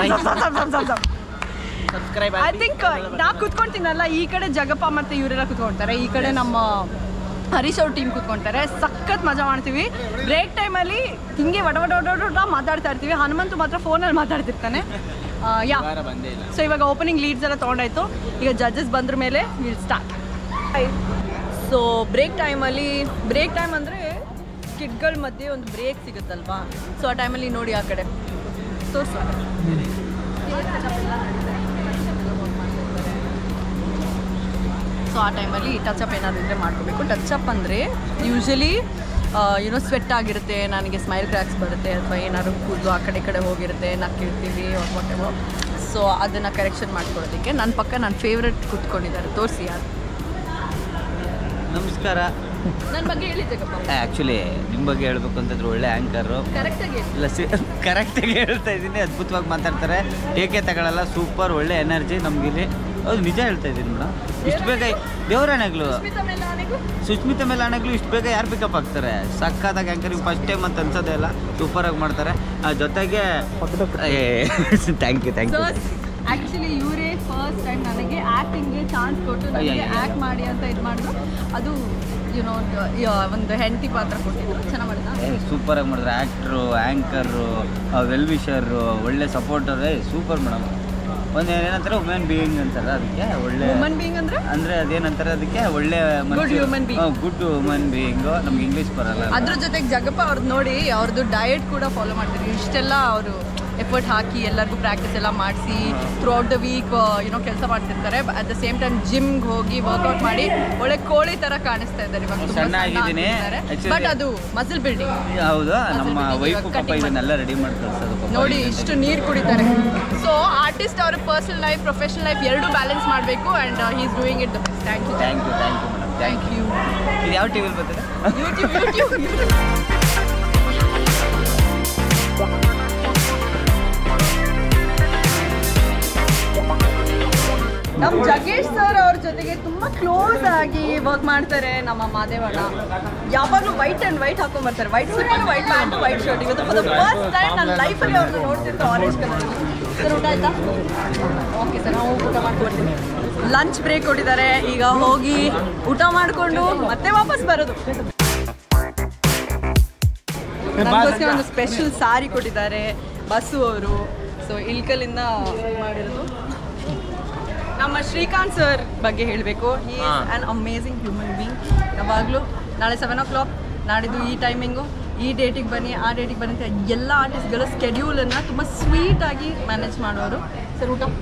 subscribe I think ನಾ ಕುತ್ಕೊಂತೀನಲ್ಲ ಈ ಕಡೆ ಜಗಪ್ಪ ಮತ್ತೆ ಇವರೆಲ್ಲ ಕುತ್ಕೊಂತಾರೆ ಈ ಕಡೆ ನಮ್ಮ ಹರೀಶ್ ಅವ್ರ ಟೀಮ್ ಕುತ್ಕೊಂತಾರೆ ಸಖತ್ ಮಜಾ ಮಾಡ್ತೀವಿ ಬ್ರೇಕ್ ಟೈಮಲ್ಲಿ ಹಿಂಗೆ ವಡ ವಡ ವಡ ವಡ ವಡ ಮಾತಾಡ್ತಾ ಇರ್ತೀವಿ ಹನುಮಂತು ಮಾತ್ರ ಫೋನಲ್ಲಿ ಮಾತಾಡ್ತಿರ್ತಾನೆ ಆ, ಯಾ ಬಂದೇ ಇಲ್ಲ ಸೊ ಇವಾಗ ಓಪನಿಂಗ್ ಲೀಡ್ಸ್ ಎಲ್ಲ ತೊಗೊಂಡಾಯ್ತು ಈಗ ಜಡ್ಜಸ್ ಬಂದ್ರ ಮೇಲೆ ವಿಲ್ ಸ್ಟಾರ್ಟ್ ಸೊ ಬ್ರೇಕ್ ಟೈಮಲ್ಲಿ ಬ್ರೇಕ್ ಟೈಮ್ ಅಂದರೆ ಕಿಡ್ಗಳ ಮಧ್ಯೆ ಒಂದು ಬ್ರೇಕ್ ಸಿಗುತ್ತಲ್ವಾ ಸೊ ಆ ಟೈಮಲ್ಲಿ ನೋಡಿ ಆ ಕಡೆ ತೋರಿಸು ಸೊ ಆ ಟೈಮಲ್ಲಿ ಟಚ್ ಅಪ್ ಏನಾದ್ರು ಇದ್ರೆ ಮಾಡ್ಕೋಬೇಕು ಟಚ್ ಅಪ್ ಅಂದರೆ ಯೂಶಲಿ ಏನೋ ಸ್ವೆಟ್ ಆಗಿರುತ್ತೆ ನನಗೆ ಸ್ಮೈಲ್ ಕ್ರ್ಯಾಕ್ಸ್ ಬರುತ್ತೆ ಅಥವಾ ಏನಾದ್ರು ಕೂದಲು ಆ ಕಡೆ ಈ ಕಡೆ ಹೋಗಿರುತ್ತೆ ನಕ್ಕಿರ್ತೀವಿ ವಾಟೆವೋ ಸೊ ಅದನ್ನು ಕರೆಕ್ಷನ್ ಮಾಡ್ಕೊಳ್ಳೋದಕ್ಕೆ ನನ್ನ ಪಕ್ಕ ನನ್ನ ಫೇವ್ರೆಟ್ ಕೂತ್ಕೊಂಡಿದ್ದಾರೆ ತೋರಿಸಿ ಅದು ನಮಸ್ಕಾರ ನನ್ನ ಬಗ್ಗೆ ಹೇಳಿದ್ದಕ್ಕಪ್ಪ ಆ್ಯಕ್ಚುಲಿ ನಿಮ್ಮ ಬಗ್ಗೆ ಹೇಳ್ಬೇಕು ಅಂತಂದ್ರೆ ಒಳ್ಳೆ ಆ್ಯಂಕರು ಕರೆಕ್ಟಾಗಿ ಇಲ್ಲ ಸಿ ಕರೆಕ್ಟಾಗಿ ಹೇಳ್ತಾ ಇದ್ದೀನಿ ಅದ್ಭುತವಾಗಿ ಮಾತಾಡ್ತಾರೆ ಟೇಕೆ ತಗೊಳ್ಳಲ್ಲ ಸೂಪರ್ ಒಳ್ಳೆ ಎನರ್ಜಿ ನಮಗಿಲ್ಲಿ ಹೌದು ನಿಜ ಹೇಳ್ತಾ ಇದ್ದೀನಿ ಮೇಡಮ್ ಇಷ್ಟು ಬೇಗ ದೇವರಾಣೆಗಳು ಸುಸ್ಮಿತಾ ಮೇಲೆ ಆಣೆಗಳು ಇಷ್ಟು ಬೇಗ ಯಾರು ಪಿಕಪ್ ಆಗ್ತಾರೆ ಸಕ್ಕತ್ತಾಗಿ ಆ್ಯಂಕರಿಂಗ್ ಫಸ್ಟ್ ಟೈಮ್ ಅಂತ ಅನ್ಸೋದೇ ಇಲ್ಲ ಸೂಪರಾಗಿ ಮಾಡ್ತಾರೆ ಆ ಜೊತೆಗೆ thank you thank so you actually ಇವರೇ ಫಸ್ಟ್ ಟೈಮ್ ನನಗೆ ಆ್ಯಕ್ಟಿಂಗ್ಗೆ ಚಾನ್ಸ್ ಕೊಟ್ಟು ನನಗೆ ಅಯ್ಯಯ್ಯೋ. ಆ್ಯಕ್ಟ್ ಮಾಡಿ ಅಂತ ಇದು ಮಾಡಿದ್ರು ಅದು ಯುನೋ ಒಂದು ಹೆಂಡತಿ ಪಾತ್ರ ಕೊಟ್ಟಿದ್ರು ಚೆನ್ನಾಗಿ ಮಾಡಿದ ಸೂಪರಾಗಿ ಮಾಡಿದ್ರು ಆ್ಯಕ್ಟ್ರು ಆ್ಯಂಕರು ವೆಲ್ ವಿಷರು ಒಳ್ಳೆ ಸಪೋರ್ಟರ್ ಸೂಪರ್ ಮೇಡಮ್ ಒಂದು ಏನಂತಾರೆ ವುಮೆನ್ ಬೀಯಿಂಗ್ ಅಂತಾರೆ ಅದಕ್ಕೆ ಒಳ್ಳೆ ವುಮನ್ ಬೀಯಿಂಗ್ ಅಂದರೆ ಅಂದ್ರೆ ಅದೇನಂತಾರೆ ಅದಕ್ಕೆ ಒಳ್ಳೆ human being. Good woman being ನಮ್ಗೆ ಇಂಗ್ಲೀಷ್ ಬರಲ್ಲ ಅದ್ರ ಜೊತೆಗೆ ಜಗಪ್ಪ ಅವ್ರದ್ದು ನೋಡಿ ಅವ್ರದ್ದು ಡಯಟ್ ಕೂಡ ಫಾಲೋ ಮಾಡ್ತಾರೆ ಇಷ್ಟೆಲ್ಲ ಅವರು ಎಫರ್ಟ್ ಹಾಕಿ ಎಲ್ಲರಿಗೂ ಪ್ರಾಕ್ಟೀಸ್ ಎಲ್ಲ ಮಾಡಿಸಿ ಥ್ರೂ ಔಟ್ ದ ವೀಕ್ ಏನೋ ಕೆಲಸ ಮಾಡ್ತಿರ್ತಾರೆ ಅಟ್ ದ ಸೇಮ್ ಟೈಮ್ ಜಿಮ್ಗೆ ಹೋಗಿ ವರ್ಕೌಟ್ ಮಾಡಿ ಒಳ್ಳೆ ಕೋಳಿ ತರ ಕಾಣಿಸ್ತಾ ಇದ್ದಾರೆ ಇವಾಗ ಸಣ್ಣ ಆಗಿದ್ದೀನಿ. Actually- ಬಟ್ ಅದು ಮಸಲ್ ಬಿಲ್ಡಿಂಗ್ ಹೌದು ನಮ್ಮ building ವೈಫ್ ಇವಾಗ ಪಾಪ cutting ಇದನ್ನೆಲ್ಲ ರೆಡಿ ಮಾಡಿ ಕಳ್ಸೋದು ಪಾಪ. ನೋಡಿ ಇಷ್ಟು ನೀರು ಕುಡಿತಾರೆ ಸೊ ಆರ್ಟಿಸ್ಟ್ ಅವ್ರ ಪರ್ಸನಲ್ ಲೈಫ್ ಪ್ರೊಫೆಷನಲ್ ಲೈಫ್ ಎರಡು ಬ್ಯಾಲೆನ್ಸ್ ಮಾಡಬೇಕು and he is doing it the best thank you thank you thank you madam thank thank you you ಇದು ಯಾವ ಟಿ ವಿಲಿ ಬರ್ತದೆ ಯೂಟ್ಯೂಬ್ ಯೂಟ್ಯೂಬ್ ನಮ್ಮ ಜಗೇಶ್ ಸರ್ ಅವ್ರ ಜೊತೆಗೆ ತುಂಬಾ ಕ್ಲೋಸ್ ಆಗಿ ವರ್ಕ್ ಮಾಡ್ತಾರೆ ನಮ್ಮ ಮಾದೇವಣ್ಣ ಯಾವಾಗಲೂ ವೈಟ್ ಅಂಡ್ ವೈಟ್ ಹಾಕೊಂಡ್ ಬರ್ತಾರೆ white slipper white pant white shirt ಇವತ್ತು ಫಾರ್ ದ ಫಸ್ಟ್ ಟೈಮ್ ನನ್ನ ಲೈಫಲ್ಲಿ ಅವ್ರನ್ನ ನೋಡ್ತಿದ್ದು ಆರೆಂಜ್ ಕಲರ್ ಸರ್ ಊಟ ಆಯ್ತಾ ಓಕೆ ಸರ್ ನಾವು ಊಟ ಮಾಡ್ಕೊಡ್ತೀನಿ ಲಂಚ್ ಬ್ರೇಕ್ ಕೊಟ್ಟಿದ್ದಾರೆ ಈಗ ಹೋಗಿ ಊಟ ಮಾಡಿಕೊಂಡು ಮತ್ತೆ ವಾಪಸ್ ಬರೋದು ನನಗೋಸ್ಕರ ಒಂದು ಸ್ಪೆಷಲ್ ಸಾರಿ ಕೊಟ್ಟಿದ್ದಾರೆ ಬಸ್ಸು ಅವರು ಸೊ ಇಲ್ಕಲಿಂದ ಮಾಡಿರೋದು ನಮ್ಮ ಶ್ರೀಕಾಂತ್ ಸರ್ ಬಗ್ಗೆ ಹೇಳಬೇಕು he an amazing human being ಯಾವಾಗಲೂ ನಾಳೆ ಸೆವೆನ್ ಓ ಕ್ಲಾಕ್ ನಾಡಿದ್ದು ಈ ಟೈಮಿಂಗು ಈ ಡೇಟಿಗೆ ಬನ್ನಿ ಆ ಡೇಟಿಗೆ ಬನ್ನಿ ಅಂತ ಎಲ್ಲ ಆರ್ಟಿಸ್ಟ್ಗಳ ಸ್ಕೆಡ್ಯೂಲನ್ನು ತುಂಬ ಸ್ವೀಟಾಗಿ ಮ್ಯಾನೇಜ್ ಮಾಡೋರು ಸರ್ ಊಟ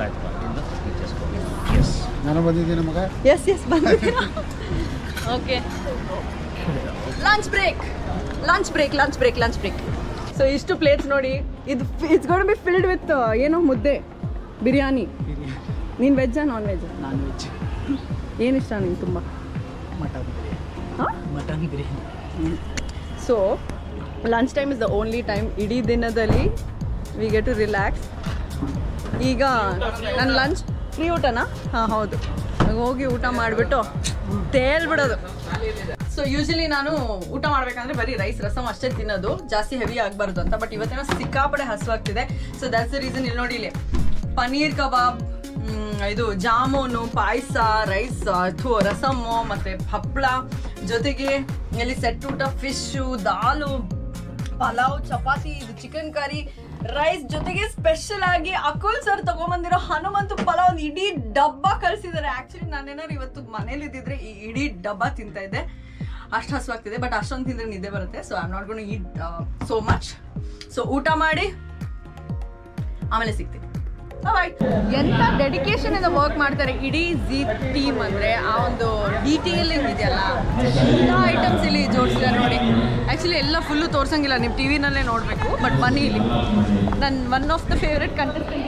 ನಾನು ಬಂದಿದ್ದೀನಿ ಮಗ ಎಸ್ ಎಸ್ ಬಂದಿದ್ದೀರಾ okay lunch break lunch break lunch break lunch break so ಇಷ್ಟು ಪ್ಲೇಟ್ಸ್ ನೋಡಿ ಇದು it's gonna be filled with ಏನೋ ಮುದ್ದೆ ಬಿರಿಯಾನಿ ನೀನು ವೆಜ್ಜಾ ನಾನ್ ವೆಜ್ ನಾನ್ ವೆಜ್ ಏನು ಇಷ್ಟ ನಿಂಗೆ ತುಂಬ ಮಟನ್ ಹಾಂ mutton biryani so lunch time is the only time ಇಡೀ ದಿನದಲ್ಲಿ ವಿ ಗೆಟ್ ಟು ರಿಲ್ಯಾಕ್ಸ್ ಈಗ ನನ್ನ ಲಂಚ್ ಫ್ರೀ ಊಟನಾ ಹಾಂ ಹೌದು ಇವಾಗ ಹೋಗಿ ಊಟ ಮಾಡಿಬಿಟ್ಟು ತೇಲ್ಬಿಡೋದು ಸೊ ಯೂಶಲಿ ನಾನು ಊಟ ಮಾಡ್ಬೇಕಂದ್ರೆ ಬರೀ ರೈಸ್ ರಸಮ್ ಅಷ್ಟೇ ತಿನ್ನೋದು ಜಾಸ್ತಿ ಹೆವಿ ಆಗಬಾರ್ದು ಅಂತ ಬಟ್ ಇವತ್ತೇನೋ ಸಿಕ್ಕಾಪಡೆ ಹಸುವಾಗ್ತಿದೆ ಸೊ ದಟ್ಸ್ ದ ರೀಸನ್ ಇಲ್ಲಿ ನೋಡಿ ಇಲ್ಲಿ ಪನೀರ್ ಕಬಾಬ್ ಮ್, ಇದು ಜಾಮೂನು ಪಾಯಸ ರೈಸ್ ಅಥು ರಸಮ್ಮು ಮತ್ತೆ ಹಪ್ಪಳ ಜೊತೆಗೆ ಇಲ್ಲಿ ಸೆಟ್ ಊಟ ಫಿಶ್ಶು ದಾಲು ಪಲಾವ್ ಚಪಾತಿ ಇದು ಚಿಕನ್ ಕರಿ ರೈಸ್ ಜೊತೆಗೆ ಸ್ಪೆಷಲ್ ಆಗಿ ಅಕುಲ್ ಸರ್ ತಗೊಂಬಂದಿರೋ ಹನುಮಂತು ಪಲಾವ್ ಒಂದು ಇಡೀ ಡಬ್ಬ ಕಳ್ಸಿದ್ದಾರೆ ಆಕ್ಚುಲಿ ನಾನೇನಾರು ಇವತ್ತು ಮನೇಲಿ ಇದ್ದಿದ್ರೆ ಈ ಇಡೀ ಡಬ್ಬ ತಿಂತಾ ಇದ್ದೆ ಅಷ್ಟು ಹಸುವಾಗ್ತಿದೆ ಬಟ್ ಅಷ್ಟೊಂದು ತಿಂದ್ರೆ ನಿದ್ದೆ ಬರುತ್ತೆ so I not gonna eat so much so ಊಟ ಮಾಡಿ ಆಮೇಲೆ ಸಿಗ್ತೀನಿ ಎಂತ ಡೆಡಿಕೇಶನ್ ಇಂದ ವರ್ಕ್ ಮಾಡ್ತಾರೆ ಇಡೀ ಜಿ ಟೀಮ್ ಅಂದ್ರೆ ಆ ಒಂದು ಡೀಟೇಲಿಂಗ್ ಇದೆಯಲ್ಲ ಎಲ್ಲ ಐಟಮ್ಸ್ ಇಲ್ಲಿ ಜೋಡಿಸಿದ್ದಾರೆ ನೋಡಿ ಆ್ಯಕ್ಚುಲಿ ಎಲ್ಲ ಫುಲ್ಲು ತೋರ್ಸಂಗಿಲ್ಲ ನೀವು ಟಿ ವಿನಲ್ಲೇ ನೋಡಬೇಕು ಬಟ್ ಬನ್ನಿ ಇಲ್ಲಿ ನನ್ನ one of the favourite contestant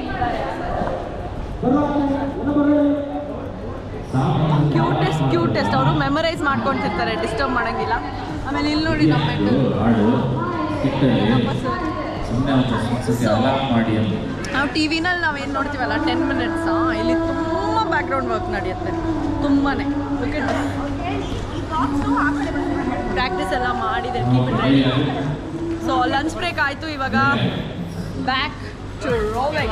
cutest cutest ಅವರು ಮೆಮರೈಸ್ ಮಾಡ್ಕೊಂತಿರ್ತಾರೆ ಡಿಸ್ಟರ್ಬ್ ಮಾಡಂಗಿಲ್ಲ ಆಮೇಲೆ ಇಲ್ಲಿ ನೋಡಿ ನಮ್ಮ ನಾವು ಟಿ ವಿನಲ್ಲಿ ನಾವೇನು ನೋಡ್ತೀವಲ್ಲ ಟೆನ್ ಮಿನಿಟ್ಸ್ ಇಲ್ಲಿ ತುಂಬ ಬ್ಯಾಕ್ಗ್ರೌಂಡ್ ವರ್ಕ್ ನಡೆಯುತ್ತೆ ತುಂಬಾ ಪ್ರಾಕ್ಟೀಸ್ ಎಲ್ಲ ಮಾಡಿದೆ keep it ready so lunch break ಆಯಿತು ಇವಾಗ back to roving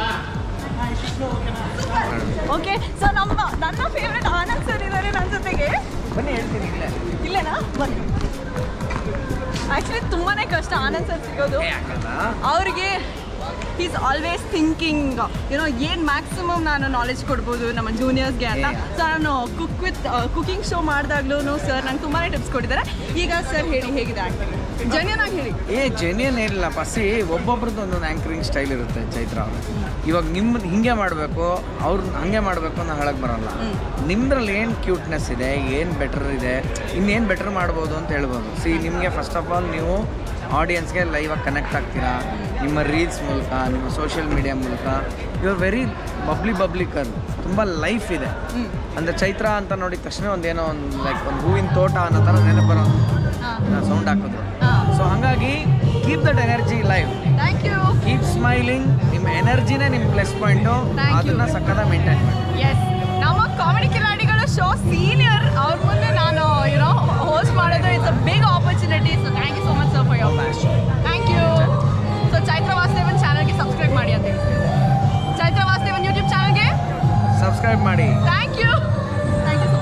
okay so ನಮ್ಮ ನನ್ನ ಫೇವ್ರೆಟ್ ಆನಂದ್ ಸರ್ ಇದ್ದಾರೆ ನನ್ನ ಜೊತೆಗೆ ಬನ್ನಿ ಹೇಳ್ತೀನಿ ಇಲ್ಲೇ ಇಲ್ಲೇನಾ ಬನ್ನಿ ಆ್ಯಕ್ಚುಲಿ ತುಂಬಾ ಕಷ್ಟ ಆನಂದ್ ಸರ್ ಸಿಗೋದು ಅವ್ರಿಗೆ ಈಸ್ ಆಲ್ವೇಸ್ ಥಿಂಕಿಂಗ್ ಏನೋ ಏನು ಮ್ಯಾಕ್ಸಿಮಮ್ ನಾನು ನಾಲೆಜ್ ಕೊಡ್ಬೋದು ನಮ್ಮ ಜೂನಿಯರ್ಸ್ಗೆ ಅಂತ ಸೊ ನಾನು ಕುಕ್ ವಿತ್ ಕುಕಿಂಗ್ ಶೋ ಮಾಡಿದಾಗ್ಲೂ ಸರ್ ನಂಗೆ ತುಂಬಾ ಟಿಪ್ಸ್ ಕೊಟ್ಟಿದ್ದಾರೆ ಈಗ ಸರ್ ಹೇಳಿ ಹೇಗಿದೆ ಆ್ಯಕ್ಟಿಂಗ್ ಜೆನ್ಯನ್ ಆಗಿ ಹೇಳಿ ಏ ಜೆನ್ಯನ್ ಏನಿಲ್ಲ ಪಸಿ ಒಬ್ಬೊಬ್ರದ್ದು ಒಂದೊಂದು ಆ್ಯಂಕರಿಂಗ್ ಸ್ಟೈಲ್ ಇರುತ್ತೆ ಚೈತ್ರ ಅವ್ರು ಇವಾಗ ನಿಮ್ಮದು ಹಿಂಗೆ ಮಾಡಬೇಕು ಅವ್ರು ಹಂಗೆ ಮಾಡಬೇಕು ಅನ್ನೋ ಹೇಳಕ್ಕೆ ಬರಲ್ಲ ನಿಮ್ದ್ರಲ್ಲಿ ಏನು ಕ್ಯೂಟ್ನೆಸ್ ಇದೆ ಏನು ಬೆಟರ್ ಇದೆ ಇನ್ನೇನು ಬೆಟರ್ ಮಾಡ್ಬೋದು ಅಂತ ಹೇಳ್ಬೋದು ಸಿ ನಿಮಗೆ ಫಸ್ಟ್ ಆಫ್ ಆಲ್ ನೀವು ಆಡಿಯನ್ಸ್ಗೆ ಲೈವಾಗಿ ಕನೆಕ್ಟ್ ಆಗ್ತೀರಾ ನಿಮ್ಮ ರೀಲ್ಸ್ ಮೂಲಕ ನಿಮ್ಮ ಸೋಷಿಯಲ್ ಮೀಡಿಯಾ ಮೂಲಕ ಯು ಆರ್ ವೆರಿ ಬಬ್ಲಿ ಬಬ್ಲಿಕರ್ ತುಂಬ ಲೈಫ್ ಇದೆ ಅಂದರೆ ಚೈತ್ರ ಅಂತ ನೋಡಿದ ತಕ್ಷಣ ಒಂದೇನೋ ಒಂದು ಲೈಕ್ ಒಂದು ಹೂವಿನ ತೋಟ ಅನ್ನೋ ಥರ ನೆನಪು ಬರೋ ಸೌಂಡ್ ಹಾಕೋದು ಸೊ ಹಾಗಾಗಿ keep that energy live thank you keep smiling ನಿಮ್ಮ ಎನರ್ಜಿನೇ ನಿಮ್ಮ ಪ್ಲಸ್ ಪಾಯಿಂಟು Thank you. ಅದನ್ನ ಸಕ್ಕದ ಮೇಂಟೈನ್ ಮಾಡಿ ಎಸ್ ನಮ್ಮ ಕಾಮಿಡಿ ಕಿಲಾಡಿಗಳ ಶೋ ಸೀನಿಯರ್ ಅವ್ರ ಮುಂದೆ ನಾನು ಯುನೋ ಹೋಸ್ಟ್ ಮಾಡೋದು it's a big opportunity so thank you so much sir for your thank you so Chaitra Vasudevan ಚಾನಲ್ಗೆ ಸಬ್ಸ್ಕ್ರೈಬ್ ಮಾಡಿ ಅಂತ ಹೇಳಿ ಚೈತ್ರ ವಾಸುದೇವನ್ ಯೂಟ್ಯೂಬ್ ಚಾನಲ್ಗೆ ಸಬ್ಸ್ಕ್ರೈಬ್ ಮಾಡಿ thank you thank you so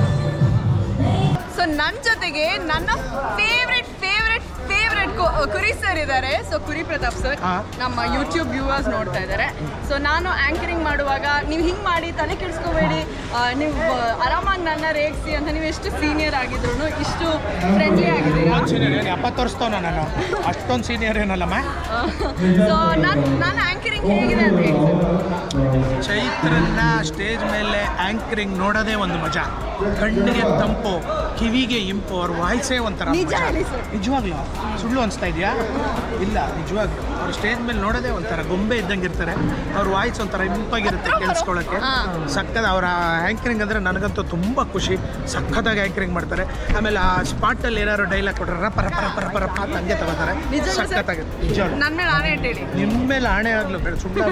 much so ನನ್ನ ಜೊತೆಗೆ ನನ್ನ favourite favourite favourite Kuri sir ಇದ್ದಾರೆ ಸೊ ಕುರಿ ಪ್ರತಾಪ್ ಸರ್ ನಮ್ಮ ಯೂಟ್ಯೂಬ್ ವ್ಯೂವರ್ಸ್ ನೋಡ್ತಾ ಇದ್ದಾರೆ ಸೊ ನಾನು ಆಂಕರಿಂಗ್ ಮಾಡುವಾಗ ನೀವು ಹಿಂಗೆ ಮಾಡಿ ತಲೆ ಕೆಡಿಸ್ಕೋಬೇಡಿ ನೀವು ಆರಾಮಾಗಿ ನನ್ನ ರೇಗಿಸಿ ಅಂತ ನೀವು ಎಷ್ಟು ಸೀನಿಯರ್ ಆಗಿದ್ರು ಇಷ್ಟು ಫ್ರೆಂಡ್ಲಿ ಆಗಿದ್ದೀರಾ ಸೀನಿಯರ್ ಎಪ್ಪತ್ತು ವರ್ಷದವನ ನಾನು ಅಷ್ಟೊಂದು ಸೀನಿಯರ್ ಏನಲ್ಲಮ್ಮ ಸೊ ನಾನು ನಾನು ಆಂಕರಿಂಗ್ ಹೇಗಿದೆ ಅಂತ ಹೇಳಿ ಸರ್ ಚೈತ್ರನ್ನ ಸ್ಟೇಜ್ ಮೇಲೆ ಆಂಕರಿಂಗ್ ನೋಡೋದೇ ಒಂದು ಮಜಾ ಕಣ್ಣಿಗೆ ತಂಪು ಕಿವಿಗೆ ಇಂಪು ಅವ್ರ ವಾಯ್ಸೇ ಒಂಥರ ನಿಜ ಮಜಾ. ಹೇಳಿ ಸರ್. ನಿಜವಾಗ್ಲೂ ಸುಳ್ಳು ಅನಿಸ್ತಾ ಇದೆಯಾ ಇಲ್ಲ ನಿಜವಾಗ್ಲೂ ಅವ್ರ ಸ್ಟೇಜ್ ಮೇಲೆ ನೋಡೋದೇ ಒಂಥರ ಗೊಂಬೆ ಇದ್ದಂಗೆ ಇರ್ತಾರೆ ಅವ್ರ ವಾಯ್ಸ್ ಒಂಥರ ಇಂಪಾಗಿರುತ್ತೆ ಕೇಳಿಸ್ಕೊಳ್ಳೋಕ್ಕೆ ಹಾ. ಸಕ್ಕದ ಅವರ ಆ್ಯಂಕರಿಂಗ್ ಅಂದರೆ ನನಗಂತೂ ತುಂಬ ಖುಷಿ ಸಖತ್ತಾಗಿ ಆ್ಯಂಕರಿಂಗ್ ಮಾಡ್ತಾರೆ ಆಮೇಲೆ ಆ ಸ್ಪಾಟಲ್ಲಿ ಏನಾದ್ರು ಡೈಲಾಗ್ ಕೊಟ್ಟರೆ ರಪ ರಪ ರಪ ರಪ ರಪ ಅಂತ ಹಂಗೆ ತಗೋತಾರೆ ನಿಜ ಸರ್ ಸಖತ್ತಾಗುತ್ತೆ ನಿಜವಾಗ್ಲೂ ನನ್ನ ಮೇಲೆ ಆನೆ ಇಟ್ಟೇಳಿ ನಿಮ್ಮ ಮೇಲೆ ಆಣೆ ಆಗ್ಲು ಬೇಡ ಸುಮ್ಮನೆ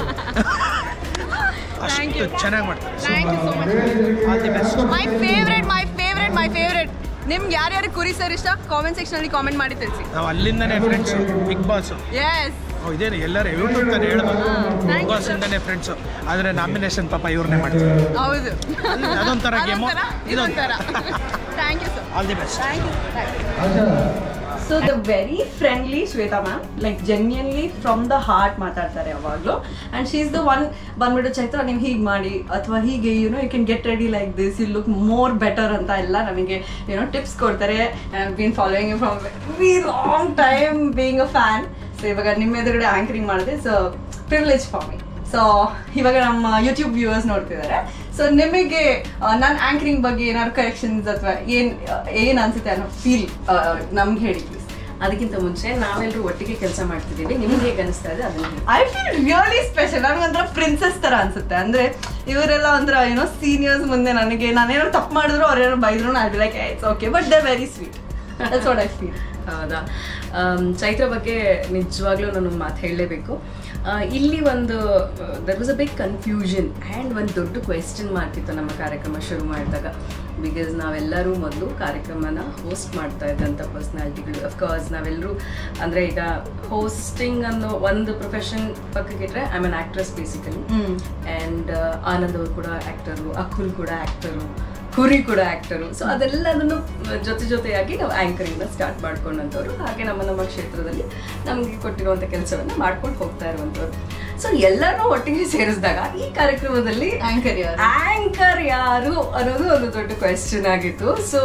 Thank ಅಷ್ಟು you. ಚೆನ್ನಾಗಿ ಮಾಡ್ತಾರೆ thank you so much all the best my favourite my favourite my favourite ನಿಮ್ಗೆ ಯಾರ್ಯಾರು ಕುರಿ ಸರ್ ಇಷ್ಟ ಕಾಮೆಂಟ್ ಸೆಕ್ಷನಲ್ಲಿ ಕಾಮೆಂಟ್ ಮಾಡಿ ತಿಳಿಸಿ ನಾವು ಅಲ್ಲಿಂದನೇ ಫ್ರೆಂಡ್ಸು ಬಿಗ್ ಬಾಸ್ ಎಸ್ ಇದೇನು ಎಲ್ಲರೂ ಯೂಟ್ಯೂಬ್ ತಾನೇ ಹೇಳ್ಬೋದು thank big you, boss sir. ಇಂದನೇ ಫ್ರೆಂಡ್ಸು ಆದರೆ ನಾಮಿನೇಷನ್ ಪಾಪ ಇವ್ರನ್ನೇ ಮಾಡ್ತಾರೆ ಹೌದು ಅದೊಂಥರ ಗೇಮು ಇದೊಂಥರ thank you sir all the best thank you so the very friendly Shweta ma'am like genuinely from the heart ಮಾತಾಡ್ತಾರೆ ಯಾವಾಗಲೂ and she is the one ಬಂದ್ಬಿಟ್ಟು ಚೈತ್ರ ನೀವು ಹೀಗೆ ಮಾಡಿ ಅಥವಾ ಹೀಗೆ you know you can get ready like this you look more better ಅಂತ ಎಲ್ಲ ನಮಗೆ ಯುನೋ ಟಿಪ್ಸ್ ಕೊಡ್ತಾರೆ bean following you from very long time being a fan so ಇವಾಗ ನಿಮ್ಮ ಎದುರುಗಡೆ ಆಂಕರಿಂಗ್ ಮಾಡಿದೆ so privilege for me so ಇವಾಗ ನಮ್ಮ ಯೂಟ್ಯೂಬ್ ವ್ಯೂವರ್ಸ್ ನೋಡ್ತಿದ್ದಾರೆ ಸೊ ನಿಮಗೆ ನನ್ನ ಆಂಕರಿಂಗ್ ಬಗ್ಗೆ ಏನಾದ್ರು ಕರೆಕ್ಷನ್ಸ್ ಅಥವಾ ಏನ್ ಏನ್ ಅನ್ಸುತ್ತೆ ಅನ್ನೋ ಫೀಲ್ ನಮ್ಗೆ ಹೇಳಿ ಪ್ಲೀಸ್ ಅದಕ್ಕಿಂತ ಮುಂಚೆ ನಾವೆಲ್ಲರೂ ಒಟ್ಟಿಗೆ ಕೆಲಸ ಮಾಡ್ತಿದ್ದೀವಿ ನಿಮ್ಗೆ ಹೇಗೆ ಅನಿಸ್ತಾ ಇದೆ ಅದನ್ನ ಹೇಳಿ. ಐ ಫೀಲ್ ರಿಯಲಿ ಸ್ಪೆಷಲ್ ನನಗೊಂಥರ ಪ್ರಿನ್ಸಸ್ ತರ ಅನ್ಸುತ್ತೆ ಅಂದ್ರೆ ಇವರೆಲ್ಲ ಒಂಥರ ಏನೋ ಸೀನಿಯರ್ಸ್ ಮುಂದೆ ನನಗೆ ನಾನೇನೋ ತಪ್ಪು ಮಾಡಿದ್ರು ಅವ್ರೇನೋ ಬೈದ್ರು I be like it's okay but they very sweet that's what I feel ಹೌದಾ ಆಮ್, ಚೈತ್ರ ಬಗ್ಗೆ ನಿಜವಾಗ್ಲೂ ನಾನು ಒಂದು ಮಾತು ಹೇಳಲೇಬೇಕು ಇಲ್ಲಿ ಒಂದು there was a big confusion and ಒಂದು ದೊಡ್ಡ ಕ್ವೆಶ್ಚನ್ ಮಾಡ್ತಿತ್ತು ನಮ್ಮ ಕಾರ್ಯಕ್ರಮ ಶುರು ಮಾಡಿದಾಗ ಬಿಕಾಸ್ ನಾವೆಲ್ಲರೂ ಮೊದಲು ಕಾರ್ಯಕ್ರಮನ ಹೋಸ್ಟ್ ಮಾಡ್ತಾ ಇದ್ದಂಥ ಪರ್ಸ್ನಾಲಿಟಿಗಳು ಅಫ್ಕೋರ್ಸ್ ನಾವೆಲ್ಲರೂ ಅಂದರೆ ಈಗ ಹೋಸ್ಟಿಂಗ್ ಅನ್ನೋ ಒಂದು ಪ್ರೊಫೆಷನ್ ಪಕ್ಕಕ್ಕಿಟ್ರೆ I an actress basically and Anand ಅವರು ಕೂಡ ಆ್ಯಕ್ಟರು ಅಕುಲ್ ಕೂಡ ಆ್ಯಕ್ಟರು ಹುರಿ ಕೂಡ ಆ್ಯಕ್ಟರು ಸೊ ಅದೆಲ್ಲದನ್ನು ಜೊತೆ ಜೊತೆಯಾಗಿ ನಾವು ಆ್ಯಂಕರಿಂಗ್ನ ಸ್ಟಾರ್ಟ್ ಮಾಡ್ಕೊಂಡಂಥವ್ರು ಹಾಗೆ ನಮ್ಮ ನಮ್ಮ ಕ್ಷೇತ್ರದಲ್ಲಿ ನಮಗೆ ಕೊಟ್ಟಿರುವಂಥ ಕೆಲಸವನ್ನು ಮಾಡ್ಕೊಂಡು ಹೋಗ್ತಾ ಇರುವಂಥವ್ರು ಸೊ ಎಲ್ಲರೂ ಒಟ್ಟಿಗೆ ಸೇರಿಸಿದಾಗ ಈ ಕಾರ್ಯಕ್ರಮದಲ್ಲಿ ಆಂಕರ್ ಯಾರು ಆಂಕರ್ ಯಾರು ಅನ್ನೋದು ಒಂದು ದೊಡ್ಡ ಕ್ವೆಶ್ಚನ್ ಆಗಿತ್ತು ಸೊ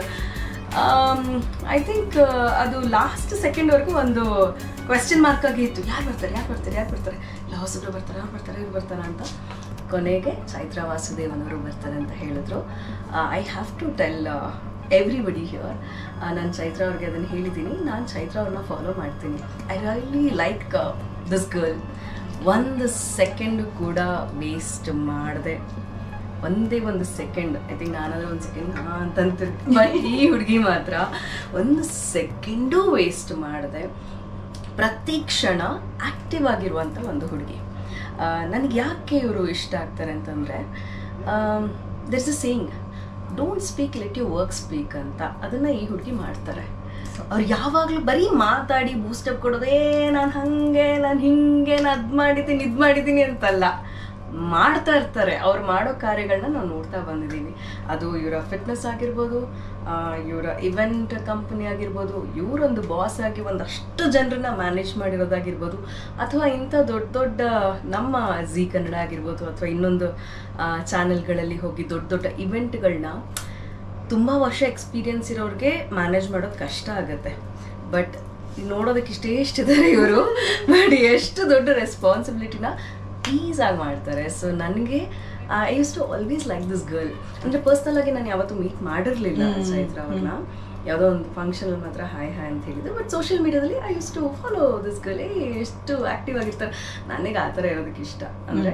ಐ ಥಿಂಕ್ ಅದು ಲಾಸ್ಟ್ ಸೆಕೆಂಡ್ವರೆಗೂ ಒಂದು ಕ್ವೆಶ್ಚನ್ ಮಾರ್ಕ್ ಆಗಿ ಇತ್ತು ಯಾರು ಬರ್ತಾರೆ ಯಾರು ಬರ್ತಾರೆ ಯಾರು ಬರ್ತಾರೆ ಇಲ್ಲ ಹೊಸಬ್ರು ಬರ್ತಾರೆ ಯಾರು ಬರ್ತಾರೆ ಇವ್ರು ಬರ್ತಾರೆ ಅಂತ ಕೊನೆಗೆ ಚೈತ್ರ ವಾಸುದೇವನ್ ಅವರು ಬರ್ತಾರೆ ಅಂತ ಹೇಳಿದ್ರು I have to tell everybody here ನಾನು ಚೈತ್ರ ಅವ್ರಿಗೆ ಅದನ್ನು ಹೇಳಿದ್ದೀನಿ ನಾನು ಚೈತ್ರ ಅವ್ರನ್ನ ಫಾಲೋ ಮಾಡ್ತೀನಿ I really like this girl ಒಂದು ಸೆಕೆಂಡು ಕೂಡ ವೇಸ್ಟ್ ಮಾಡದೆ ಒಂದೇ ಒಂದು ಸೆಕೆಂಡ್ ಐ ಥಿಂಕ್ ನಾನಾದ್ರೆ ಒಂದು ಸೆಕೆಂಡ್ ಹಾ ಅಂತಂತಿರ್ತೀನಿ ಬಟ್ ಈ ಹುಡುಗಿ ಮಾತ್ರ ಒಂದು ಸೆಕೆಂಡೂ ವೇಸ್ಟ್ ಮಾಡದೆ ಪ್ರತಿ ಕ್ಷಣ ಆಕ್ಟಿವ್ ಆಗಿರುವಂಥ ಒಂದು ಹುಡುಗಿ ನನಗೆ ಯಾಕೆ ಇವರು ಇಷ್ಟ ಆಗ್ತಾರೆ ಅಂತಂದರೆ there's a saying don't speak let you work speak ಅಂತ ಅದನ್ನು ಈ ಹುಡುಗಿ ಮಾಡ್ತಾರೆ ಅವ್ರು ಯಾವಾಗಲೂ ಬರೀ ಮಾತಾಡಿ ಬೂಸ್ಟಪ್ ಕೊಡೋದೇ ನಾನು ಹಾಗೆ ನಾನು ಹಿಂಗೆ ನಾನು ಅದು ಮಾಡಿದ್ದೀನಿ ಇದು ಮಾಡಿದ್ದೀನಿ ಅಂತಲ್ಲ ಮಾಡ್ತಾ ಇರ್ತಾರೆ ಅವ್ರು ಮಾಡೋ ಕಾರ್ಯಗಳನ್ನ ನಾವು ನೋಡ್ತಾ ಬಂದಿದ್ದೀವಿ ಅದು ಇವರ ಫಿಟ್ನೆಸ್ ಆಗಿರ್ಬೋದು ಇವರ ಇವೆಂಟ್ ಕಂಪನಿ ಆಗಿರ್ಬೋದು ಇವರೊಂದು ಬಾಸ್ ಆಗಿ ಒಂದಷ್ಟು ಜನರನ್ನ ಮ್ಯಾನೇಜ್ ಮಾಡಿರೋದಾಗಿರ್ಬೋದು ಅಥವಾ ಇಂಥ ದೊಡ್ಡ ದೊಡ್ಡ ನಮ್ಮ ಜಿ ಕನ್ನಡ ಆಗಿರ್ಬೋದು ಅಥವಾ ಇನ್ನೊಂದು ಚಾನೆಲ್ಗಳಲ್ಲಿ ಹೋಗಿ ದೊಡ್ಡ ದೊಡ್ಡ ಇವೆಂಟ್ಗಳನ್ನ ತುಂಬ ವರ್ಷ ಎಕ್ಸ್ಪೀರಿಯನ್ಸ್ ಇರೋರಿಗೆ ಮ್ಯಾನೇಜ್ ಮಾಡೋದು ಕಷ್ಟ ಆಗುತ್ತೆ ಬಟ್ ನೋಡೋದಕ್ಕೆ ಇಷ್ಟೇ ಇಷ್ಟಿದ್ದಾರೆ ಇವರು ಬಟ್ ಎಷ್ಟು ದೊಡ್ಡ ರೆಸ್ಪಾನ್ಸಿಬಿಲಿಟಿನ ಈಸಾಗಿ ಮಾಡ್ತಾರೆ ಸೊ ನನಗೆ I used to always like this girl ಅಂದರೆ ಪರ್ಸ್ನಲ್ ಆಗಿ ನಾನು ಯಾವತ್ತೂ ಮೀಟ್ ಮಾಡಿರಲಿಲ್ಲ ಚೈತ್ರ ಅವ್ರನ್ನ ಯಾವುದೋ ಒಂದು ಫಂಕ್ಷನ್ ಮಾತ್ರ ಹಾಯ್ ಹಾಯ್ ಅಂತ ಹೇಳಿದ್ದು ಬಟ್ ಸೋಷಿಯಲ್ ಮೀಡಿಯಾದಲ್ಲಿ I used to follow this girl ಏ ಎಷ್ಟು ಆ್ಯಕ್ಟಿವ್ ಆಗಿರ್ತಾರೆ ನನಗೆ ಆ ಥರ ಇರೋದಕ್ಕೆ ಇಷ್ಟ ಅಂದರೆ